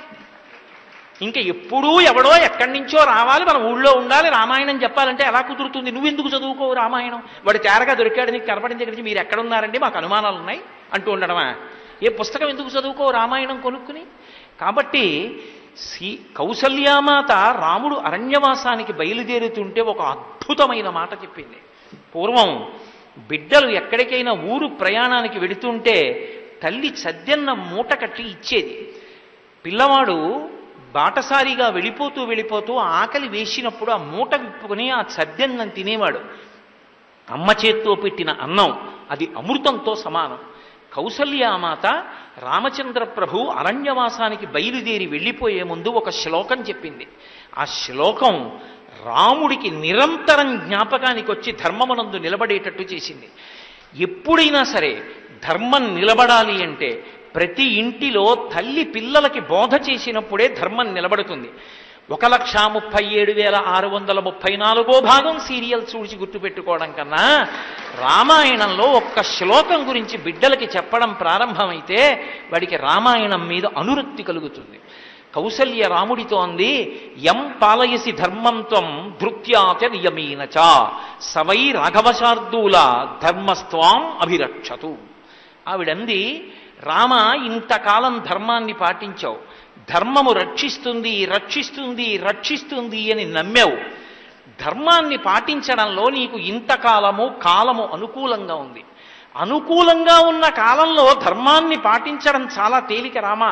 ఇంకా ఎప్పుడూ ఎవడో ఎక్కడి నుంచో రావాలి మన ఊళ్ళో ఉండాలి రామాయణం చెప్పాలంటే ఎలా కుదురుతుంది నువ్వెందుకు చదువుకోవు రామాయణం వాడు తేరగా దొరికాడు నీకు కనపడిన దగ్గర నుంచి మీరు ఎక్కడ ఉన్నారండి మాకు అనుమానాలు ఉన్నాయి అంటూ ఉండడమా ఏ పుస్తకం ఎందుకు చదువుకో రామాయణం కొనుక్కుని కాబట్టి శ్రీ కౌసల్యామాత రాముడు అరణ్యవాసానికి బయలుదేరుతుంటే ఒక అద్భుతమైన మాట చెప్పింది పూర్వం బిడ్డలు ఎక్కడికైనా ఊరు ప్రయాణానికి వెడుతుంటే తల్లి సద్యన్న మూట కట్టి ఇచ్చేది పిల్లవాడు బాటసారిగా వెళ్ళిపోతూ వెళ్ళిపోతూ ఆకలి వేసినప్పుడు ఆ మూట విప్పుకొని ఆ సద్యన్నం తినేవాడు అమ్మ చేత్తో పెట్టిన అన్నం అది అమృతంతో సమానం కౌసల్యామాత రామచంద్ర ప్రభు అరణ్యవాసానికి బయలుదేరి వెళ్ళిపోయే ముందు ఒక శ్లోకం చెప్పింది ఆ శ్లోకం రాముడికి నిరంతరం జ్ఞాపకానికి వచ్చి ధర్మమునందు నిలబడేటట్టు చేసింది ఎప్పుడైనా సరే ధర్మం నిలబడాలి అంటే ప్రతి ఇంటిలో తల్లి పిల్లలకి బోధ చేసినప్పుడే ధర్మం నిలబడుతుంది ఒక లక్ష ముప్పై ఏడు వేల ఆరు వందల ముప్పై నాలుగో భాగం సీరియల్ చూసి గుర్తుపెట్టుకోవడం కన్నా రామాయణంలో ఒక్క శ్లోకం గురించి బిడ్డలకి చెప్పడం ప్రారంభమైతే వాడికి రామాయణం మీద అనురక్తి కలుగుతుంది కౌసల్య రాముడితో అంది యం పాలయసి ధర్మం త్వం ధృత్యాచ నియమీనచ సవై రాఘవశార్దూల ధర్మస్త్వాం అభిరక్షతు ఆవిడంది రామ ఇంతకాలం ధర్మాన్ని పాటించావు ధర్మము రక్షిస్తుంది రక్షిస్తుంది రక్షిస్తుంది అని నమ్మావు ధర్మాన్ని పాటించడంలో నీకు ఇంతకాలము కాలము అనుకూలంగా ఉంది అనుకూలంగా ఉన్న కాలంలో ధర్మాన్ని పాటించడం చాలా తేలిక రామా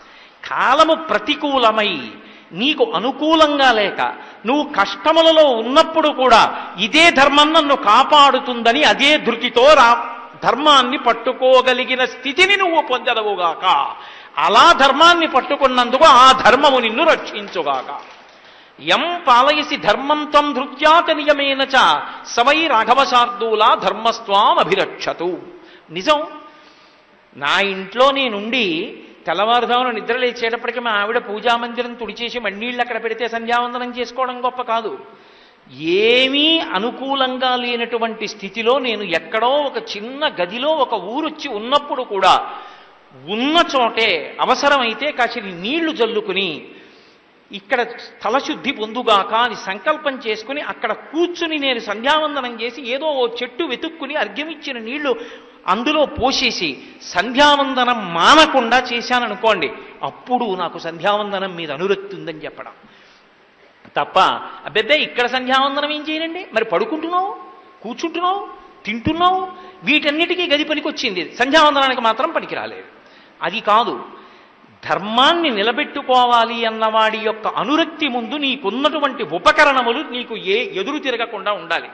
కాలము ప్రతికూలమై నీకు అనుకూలంగా లేక నువ్వు కష్టములలో ఉన్నప్పుడు కూడా ఇదే ధర్మం నన్ను కాపాడుతుందని అదే ధృతితో రా ధర్మాన్ని పట్టుకోగలిగిన స్థితిని నువ్వు పొందదవుగాక అలా ధర్మాన్ని పట్టుకున్నందుకు ఆ ధర్మము నిన్ను రక్షించుగాక యం పాలయసి ధర్మం త్వం ధృత్యాత నియమేన చ సవై రాఘవశార్దూలా ధర్మస్వాం అభిరక్షతు నిజం నా ఇంట్లో నేనుండి తెల్లవారుదామున నిద్ర లేచేటప్పటికి మా ఆవిడ పూజామందిరం తుడిచేసి మన్నీళ్ళు అక్కడ పెడితే సంధ్యావందనం చేసుకోవడం గొప్ప కాదు ఏమీ అనుకూలంగా లేనటువంటి స్థితిలో నేను ఎక్కడో ఒక చిన్న గదిలో ఒక ఊరొచ్చి ఉన్నప్పుడు కూడా ఉన్న చోటే అవసరమైతే కాసిన నీళ్లు జల్లుకుని ఇక్కడ స్థలశుద్ధి పొందుగాక అని సంకల్పం చేసుకుని అక్కడ కూర్చుని నేను సంధ్యావందనం చేసి ఏదో ఓ చెట్టు వెతుక్కుని అర్ఘ్యమిచ్చిన నీళ్లు అందులో పోసేసి సంధ్యావందనం మానకుండా చేశాననుకోండి అప్పుడు నాకు సంధ్యావందనం మీద అనురక్తి ఉందని చెప్పడం తప్ప అబ్బెబ్బే ఇక్కడ సంధ్యావందనం ఏం చేయనండి మరి పడుకుంటున్నావు కూర్చుంటున్నావు తింటున్నావు వీటన్నిటికీ గది పనికొచ్చింది సంధ్యావందనానికి మాత్రం పనికి రాలేదు అది కాదు ధర్మాన్ని నిలబెట్టుకోవాలి అన్నవాడి యొక్క అనురక్తి ముందు నీకున్నటువంటి ఉపకరణములు నీకు ఏ ఎదురు తిరగకుండా ఉండాలి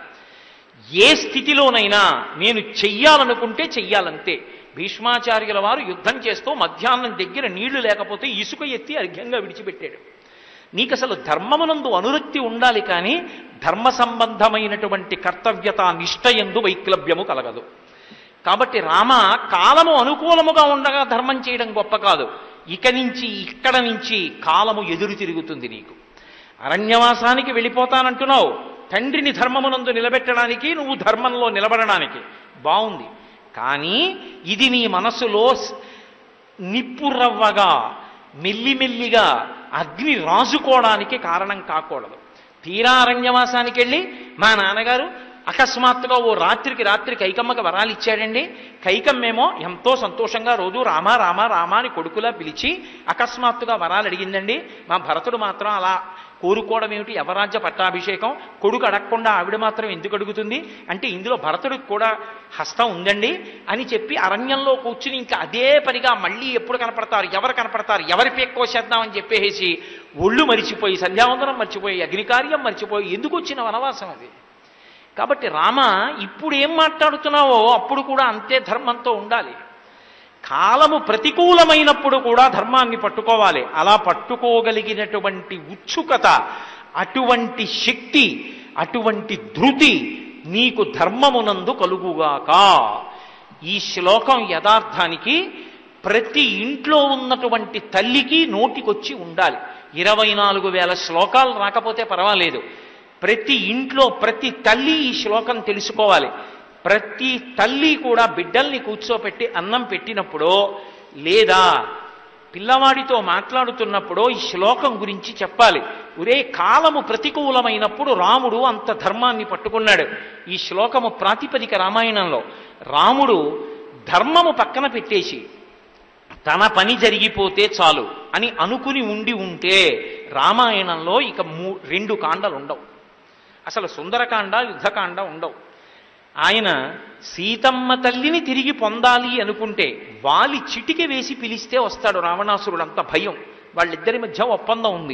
ఏ స్థితిలోనైనా నేను చెయ్యాలనుకుంటే చెయ్యాలంతే భీష్మాచార్యుల వారు యుద్ధం చేస్తూ మధ్యాహ్నం దగ్గర నీళ్లు లేకపోతే ఇసుక ఎత్తి అర్ఘ్యంగా విడిచిపెట్టాడు నీకు అసలు ధర్మమునందు అనురక్తి ఉండాలి కానీ ధర్మ సంబంధమైనటువంటి కర్తవ్యత నిష్ఠయందు వైక్లభ్యము కలగదు కాబట్టి రామ కాలము అనుకూలముగా ఉండగా ధర్మం చేయడం గొప్ప కాదు ఇక నుంచి ఇక్కడ నుంచి కాలము ఎదురు తిరుగుతుంది నీకు అరణ్యవాసానికి వెళ్ళిపోతానంటున్నావు తండ్రిని ధర్మమునందు నిలబెట్టడానికి నువ్వు ధర్మంలో నిలబడడానికి బాగుంది కానీ ఇది నీ మనసులో స్- నిప్పురవ్వగా మెల్లిమెల్లిగా అగ్ని రాజుకోవడానికి కారణం కాకూడదు తీరా అరణ్యవాసానికి వెళ్ళి మా నాన్నగారు అకస్మాత్తుగా ఓ రాత్రికి రాత్రి కైకమ్మకి వరాలు ఇచ్చాడండి కైకమ్మేమో ఎంతో సంతోషంగా రోజు రామా రామా రామా అని కొడుకులా పిలిచి అకస్మాత్తుగా వరాలు అడిగిందండి మా భరతుడు మాత్రం అలా కోరుకోవడం ఏమిటి యవరాజ్య పట్టాభిషేకం కొడుకు అడగకుండా ఆవిడ మాత్రం ఎందుకు అడుగుతుంది అంటే ఇందులో భరతుడికి కూడా హస్తం ఉందండి అని చెప్పి అరణ్యంలో కూర్చుని ఇంకా అదే పనిగా మళ్ళీ ఎప్పుడు కనపడతారు ఎవరు కనపడతారు ఎవరి పేక్ కోసేద్దామని చెప్పేసి ఒళ్ళు మరిచిపోయి సంధ్యావందనం మర్చిపోయి అగ్నికార్యం మర్చిపోయి ఎందుకు వచ్చిన వనవాసం అది కాబట్టి రామ ఇప్పుడు ఏం మాట్లాడుతున్నావో అప్పుడు కూడా అంతే ధర్మంతో ఉండాలి కాలము ప్రతికూలమైనప్పుడు కూడా ధర్మాన్ని పట్టుకోవాలి అలా పట్టుకోగలిగినటువంటి ఉత్సుకత అటువంటి శక్తి అటువంటి ధృతి నీకు ధర్మమునందు కలుగుగాక ఈ శ్లోకం యథార్థానికి ప్రతి ఇంట్లో ఉన్నటువంటి తల్లికి నోటికొచ్చి ఉండాలి ఇరవై నాలుగు వేల శ్లోకాలు రాకపోతే పర్వాలేదు ప్రతి ఇంట్లో ప్రతి తల్లి ఈ శ్లోకం తెలుసుకోవాలి ప్రతి తల్లి కూడా బిడ్డల్ని కూర్చోపెట్టి అన్నం పెట్టినప్పుడో లేదా పిల్లవాడితో మాట్లాడుతున్నప్పుడో ఈ శ్లోకం గురించి చెప్పాలి ఒరే కాలము ప్రతికూలమైనప్పుడు రాముడు అంత ధర్మాన్ని పట్టుకున్నాడు ఈ శ్లోకము ప్రాతిపదిక రామాయణంలో రాముడు ధర్మము పక్కన పెట్టేసి తన పని జరిగిపోతే చాలు అని అనుకుని ఉండి ఉంటే రామాయణంలో ఇక మూ రెండు కాండలు ఉండవు అసలు సుందరకాండ యుద్ధకాండ ఉండవు ఆయన సీతమ్మ తల్లిని తిరిగి పొందాలి అనుకుంటే వాలి చిటికి వేసి పిలిస్తే వస్తాడు రావణాసురుడు అంత భయం వాళ్ళిద్దరి మధ్య ఒప్పందం ఉంది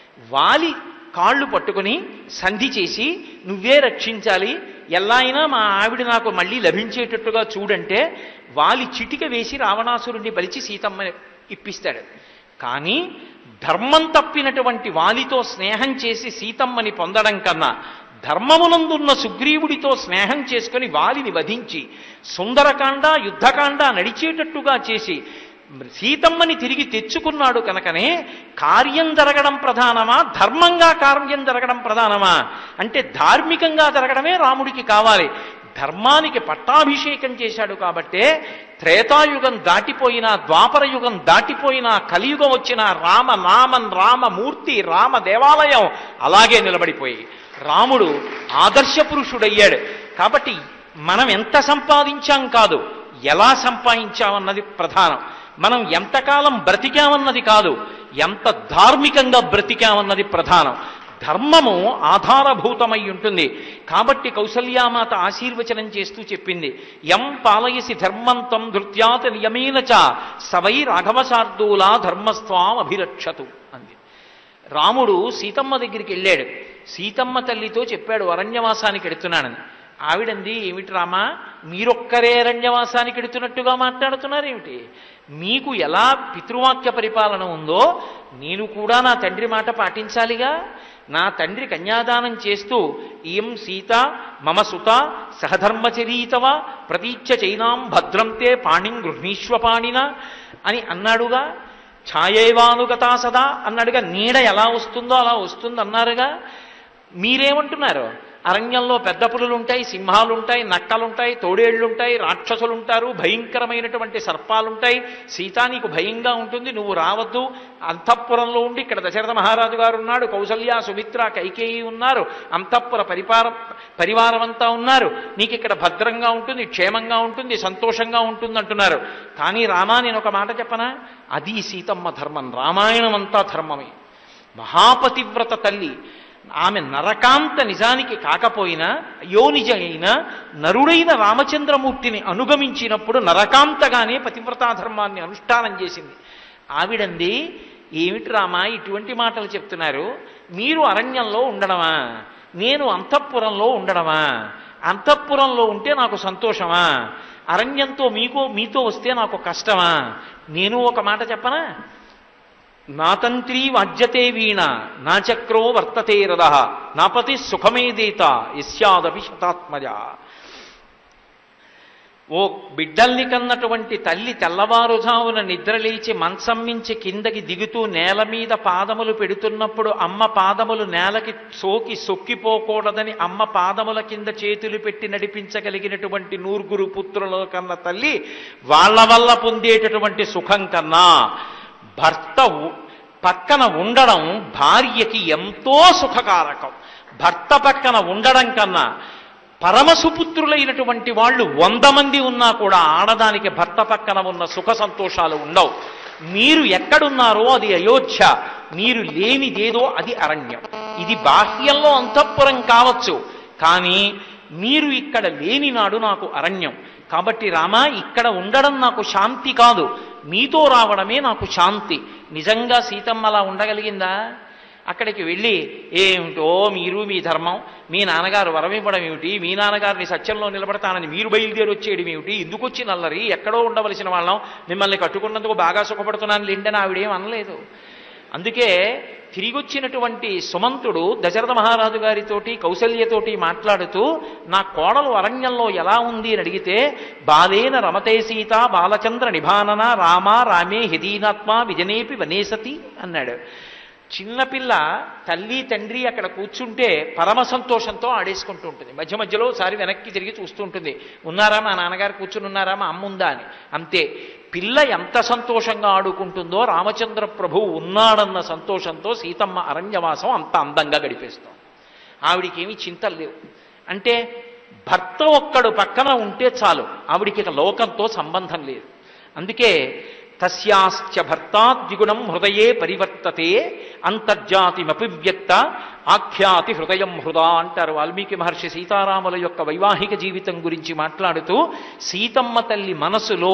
వాలి కాళ్ళు పట్టుకుని సంధి చేసి నువ్వే రక్షించాలి ఎలా అయినా మా ఆవిడ నాకు మళ్ళీ లభించేటట్టుగా చూడంటే వాలి చిటిక వేసి రావణాసురుడిని బలిచి సీతమ్మని ఇప్పిస్తాడు కానీ ధర్మం తప్పినటువంటి వాలితో స్నేహం చేసి సీతమ్మని పొందడం కన్నా ధర్మమునందున్న సుగ్రీవుడితో స్నేహం చేసుకుని వాలిని వధించి సుందరకాండ యుద్ధకాండ నడిచేటట్టుగా చేసి సీతమ్మని తిరిగి తెచ్చుకున్నాడు కనుకనే కార్యం జరగడం ప్రధానమా ధర్మంగా కార్యం జరగడం ప్రధానమా అంటే ధార్మికంగా జరగడమే రాముడికి కావాలి ధర్మానికి పట్టాభిషేకం చేశాడు కాబట్టే త్రేతాయుగం దాటిపోయినా ద్వాపర యుగం దాటిపోయినా కలియుగం వచ్చిన రామ నామన్ రామమూర్తి రామ దేవాలయం అలాగే నిలబడిపోయి రాముడు ఆదర్శ పురుషుడయ్యాడు కాబట్టి మనం ఎంత సంపాదించాం కాదు ఎలా సంపాదించామన్నది ప్రధానం మనం ఎంతకాలం బ్రతికామన్నది కాదు ఎంత ధార్మికంగా బ్రతికామన్నది ప్రధానం ధర్మము ఆధారభూతమై ఉంటుంది కాబట్టి కౌసల్యామాత ఆశీర్వచనం చేస్తూ చెప్పింది ఎం పాలయసి ధర్మంతం ధృత్యాత నియమేన చ సవై రాఘవశార్దూలా ధర్మస్వాం అభిరక్షతు అంది రాముడు సీతమ్మ దగ్గరికి వెళ్ళాడు సీతమ్మ తల్లితో చెప్పాడు అరణ్యవాసానికి ఎడుతున్నానని ఆవిడంది ఏమిటి రామా మీరొక్కరే అరణ్యవాసానికి ఎడుతున్నట్టుగా మాట్లాడుతున్నారేమిటి మీకు ఎలా పితృవాక్య పరిపాలన ఉందో నేను కూడా నా తండ్రి మాట పాటించాలిగా నా తండ్రి కన్యాదానం చేస్తూ ఇయం సీత మమ సుత సహధర్మచరీతవ ప్రతీచ్య చైనాం భద్రంతే పాణిం గృహ్ణీష్వపాణిన అని అన్నాడుగా ఛాయేవానుగతా సదా అన్నాడుగా నీడ ఎలా వస్తుందో అలా వస్తుంది అన్నారుగా మీరేమంటున్నారు అరణ్యంలో పెద్ద పులులు ఉంటాయి సింహాలు ఉంటాయి నక్కలుంటాయి తోడేళ్లుంటాయి రాక్షసులు ఉంటారు భయంకరమైనటువంటి సర్పాలుంటాయి సీత నీకు భయంగా ఉంటుంది నువ్వు రావద్దు అంతఃపురంలో ఉండి ఇక్కడ దశరథ మహారాజు గారు ఉన్నాడు కౌసల్య సుమిత్ర కైకేయి ఉన్నారు అంతఃపుర పరిపార పరివారం అంతా ఉన్నారు నీకు ఇక్కడ భద్రంగా ఉంటుంది క్షేమంగా ఉంటుంది సంతోషంగా ఉంటుంది అంటున్నారు కానీ రామా నేను ఒక మాట చెప్పనా అది సీతమ్మ ధర్మం రామాయణం అంతా ధర్మమే మహాపతివ్రత తల్లి ఆమె నరకాంత నిజానికి కాకపోయినా యోనిజ అయిన నరుడైన రామచంద్రమూర్తిని అనుగమించినప్పుడు నరకాంతగానే పతివ్రతా ధర్మాన్ని అనుష్ఠానం చేసింది ఆవిడంది ఏమిటి రామా ఇటువంటి మాటలు చెప్తున్నారు మీరు అరణ్యంలో ఉండడమా నేను అంతఃపురంలో ఉండడమా అంతఃపురంలో ఉంటే నాకు సంతోషమా అరణ్యంతో మీకు మీతో వస్తే నాకు కష్టమా నేను ఒక మాట చెప్పనా నా తంత్రీ వాజ్యతే వీణ నా చక్రో వర్తతే రథ నాపతి సుఖమేదేత యస్యాదపి శతాత్మజ ఓ బిడ్డల్ని కన్నటువంటి తల్లి తెల్లవారుజామున నిద్రలేచి మంచం మించి కిందకి దిగుతూ నేల మీద పాదములు పెడుతున్నప్పుడు అమ్మ పాదములు నేలకి సోకి సొక్కిపోకూడదని అమ్మ పాదముల కింద చేతులు పెట్టి నడిపించగలిగినటువంటి నూరుగురు పుత్రుల కన్న తల్లి వాళ్ళ వల్ల పొందేటటువంటి సుఖం కన్నా భర్త ఉ- పక్కన ఉండడం భార్యకి ఎంతో సుఖకారకం భర్త పక్కన ఉండడం కన్నా పరమసుపుత్రులైనటువంటి వాళ్ళు వంద మంది ఉన్నా కూడా ఆడదానికి భర్త పక్కన ఉన్న సుఖ సంతోషాలు ఉండవు మీరు ఎక్కడున్నారో అది అయోధ్య మీరు లేనిదేదో అది అరణ్యం ఇది బాహ్యంలో అంతఃపురం కావచ్చు కానీ మీరు ఇక్కడ లేని నాడు నాకు అరణ్యం కాబట్టి రామా ఇక్కడ ఉండడం నాకు శాంతి కాదు మీతో రావడమే నాకు శాంతి నిజంగా సీతమ్మ అలా ఉండగలిగిందా అక్కడికి వెళ్ళి ఏమిటో మీరు మీ ధర్మం మీ నాన్నగారు వరం ఇవ్వడం ఏమిటి మీ నాన్నగారిని సత్యంలో నిలబడతానని మీరు బయలుదేరి వచ్చేయడం ఏమిటి ఎందుకు వచ్చి నల్లరి ఎక్కడో ఉండవలసిన వాళ్ళం మిమ్మల్ని కట్టుకున్నందుకు బాగా సుఖపడుతున్నాను లేండని ఆవిడేం అనలేదు అందుకే తిరిగొచ్చినటువంటి సుమంతుడు దశరథ మహారాజు గారితోటి కౌసల్యతోటి మాట్లాడుతూ నా కోడలు అరణ్యంలో ఎలా ఉంది అని అడిగితే బాలేన రమతే సీత బాలచంద్ర నిభానన రామ రామే హిదీనాత్మ విజనేపి వనేసతి అన్నాడు చిన్నపిల్ల తల్లి తండ్రి అక్కడ కూర్చుంటే పరమ సంతోషంతో ఆడేసుకుంటూ ఉంటుంది మధ్య మధ్యలో ఒకసారి వెనక్కి తిరిగి చూస్తూ ఉంటుంది ఉన్నారా మా నాన్నగారు కూర్చుని ఉన్నారా మా అమ్మ ఉందా అని అంతే పిల్ల ఎంత సంతోషంగా ఆడుకుంటుందో రామచంద్ర ప్రభువు ఉన్నాడన్న సంతోషంతో సీతమ్మ అరణ్యవాసం అంత అందంగా గడిపేస్తాం ఆవిడికి ఏమీ చింతలు లేవు అంటే భర్త ఒక్కడు పక్కన ఉంటే చాలు ఆవిడికి ఇక లోకంతో సంబంధం లేదు అందుకే తస్యాశ్చ భర్తాద్విగుణం హృదయే పరివర్తతే అంతర్జాతిమపి వ్యక్త ఆఖ్యాతి హృదయం హృదా అంటారు వాల్మీకి మహర్షి సీతారాముల యొక్క వైవాహిక జీవితం గురించి మాట్లాడుతూ సీతమ్మ తల్లి మనసులో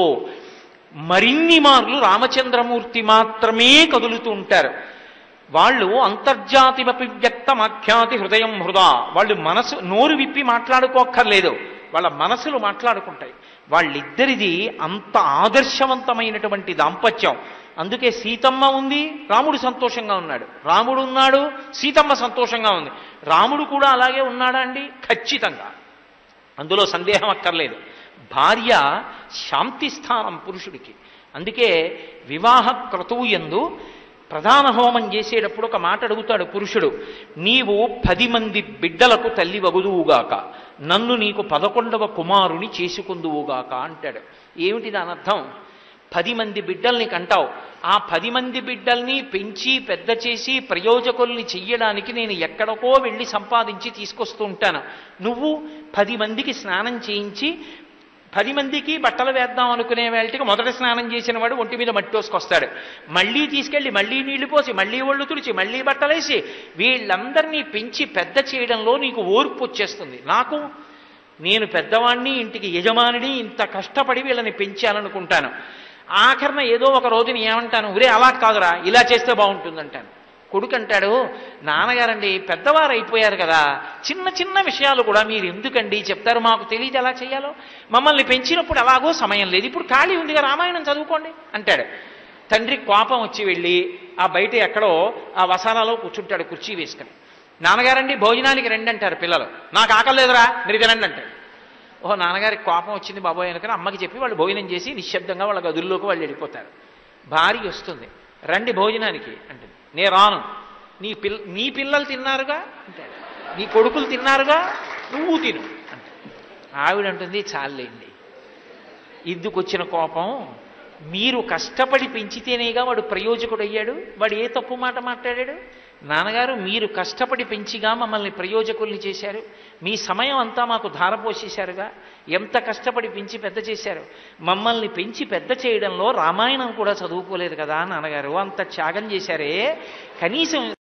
మరిన్ని మార్లు రామచంద్రమూర్తి మాత్రమే కదులుతూ ఉంటారు వాళ్ళు అంతర్జాతిమపి వ్యక్తమాఖ్యాతి హృదయం హృదా వాళ్ళు మనసు నోరు విప్పి మాట్లాడుకోక్కర్లేదు వాళ్ళ మనసులు మాట్లాడుకుంటాయి వాళ్ళిద్దరిది అంత ఆదర్శవంతమైనటువంటి దాంపత్యం అందుకే సీతమ్మ ఉంది రాముడు సంతోషంగా ఉన్నాడు రాముడు ఉన్నాడు సీతమ్మ సంతోషంగా ఉంది రాముడు కూడా అలాగే ఉన్నాడా అండి ఖచ్చితంగా అందులో సందేహం అక్కర్లేదు భార్య శాంతి స్థానం పురుషుడికి అందుకే వివాహ క్రతువు ఎందు ప్రధాన హోమం చేసేటప్పుడు ఒక మాట అడుగుతాడు పురుషుడు నీవు పది మంది బిడ్డలకు తల్లి వగుదువుగాక నన్ను నీకు పదకొండవ కుమారుని చేసుకుందువుగాక అంటాడు ఏమిటి దాని అర్థం పది మంది బిడ్డల్ని కంటావు ఆ పది మంది బిడ్డల్ని పెంచి పెద్ద చేసి ప్రయోజకుల్ని చెయ్యడానికి నేను ఎక్కడికో వెళ్ళి సంపాదించి తీసుకొస్తూ ఉంటాను నువ్వు పది మందికి స్నానం చేయించి పది మందికి బట్టలు వేద్దాం అనుకునే వేళటికి మొదట స్నానం చేసిన వాడు ఒంటి మీద మట్టి వస్తాడు మళ్ళీ తీసుకెళ్ళి మళ్ళీ నీళ్లు పోసి మళ్ళీ ఒళ్ళు తుడిచి మళ్ళీ బట్టలేసి వీళ్ళందరినీ పెంచి పెద్ద చేయడంలో నీకు ఓర్పు వచ్చేస్తుంది నాకు నేను పెద్దవాణ్ణి ఇంటికి యజమానిని ఇంత కష్టపడి వీళ్ళని పెంచాలనుకుంటాను ఆఖరణ ఏదో ఒక రోజుని ఏమంటాను ఒరే అలా కాదురా ఇలా చేస్తే బాగుంటుందంటాను కొడుకు అంటాడు నాన్నగారండి పెద్దవారు అయిపోయారు కదా చిన్న చిన్న విషయాలు కూడా మీరు ఎందుకండి చెప్తారు మాకు తెలియదు ఎలా చేయాలో మమ్మల్ని పెంచినప్పుడు ఎలాగో సమయం లేదు ఇప్పుడు ఖాళీ ఉందిగా రామాయణం చదువుకోండి అంటాడు తండ్రి కోపం వచ్చి వెళ్ళి ఆ బయట ఎక్కడో ఆ వసాలలో కూర్చుంటాడు కుర్చీ వేసుకుని నాన్నగారండి భోజనానికి రండి అంటారు పిల్లలు నాకు ఆకలి లేదురా మీరు తినండి అంటాడు ఓహో నాన్నగారికి కోపం వచ్చింది బాబోయ్ అనుకుని అమ్మకి చెప్పి వాళ్ళు భోజనం చేసి నిశ్శబ్దంగా వాళ్ళ గదుల్లోకి వాళ్ళు వెళ్ళిపోతారు భార్య వస్తుంది రండి భోజనానికి అంటుంది నే రాను నీ పిల్ల నీ పిల్లలు తిన్నారుగా అంటాడు నీ కొడుకులు తిన్నారుగా నువ్వు తిను అంట ఆవిడ అంటుంది చాలండి ఇందుకు వచ్చిన కోపం మీరు కష్టపడి పెంచితేనేగా వాడు ప్రయోజకుడు అయ్యాడు వాడు ఏ తప్పు మాట మాట్లాడాడు నాన్నగారు మీరు కష్టపడి పెంచిగా మమ్మల్ని ప్రయోజకుల్ని చేశారు మీ సమయం అంతా మాకు ధారపోసేశారుగా ఎంత కష్టపడి పెంచి పెద్ద చేశారు మమ్మల్ని పెంచి పెద్ద చేయడంలో రామాయణం కూడా చదువుకోలేదు కదా నాన్నగారు అంత త్యాగం చేశారే కనీసం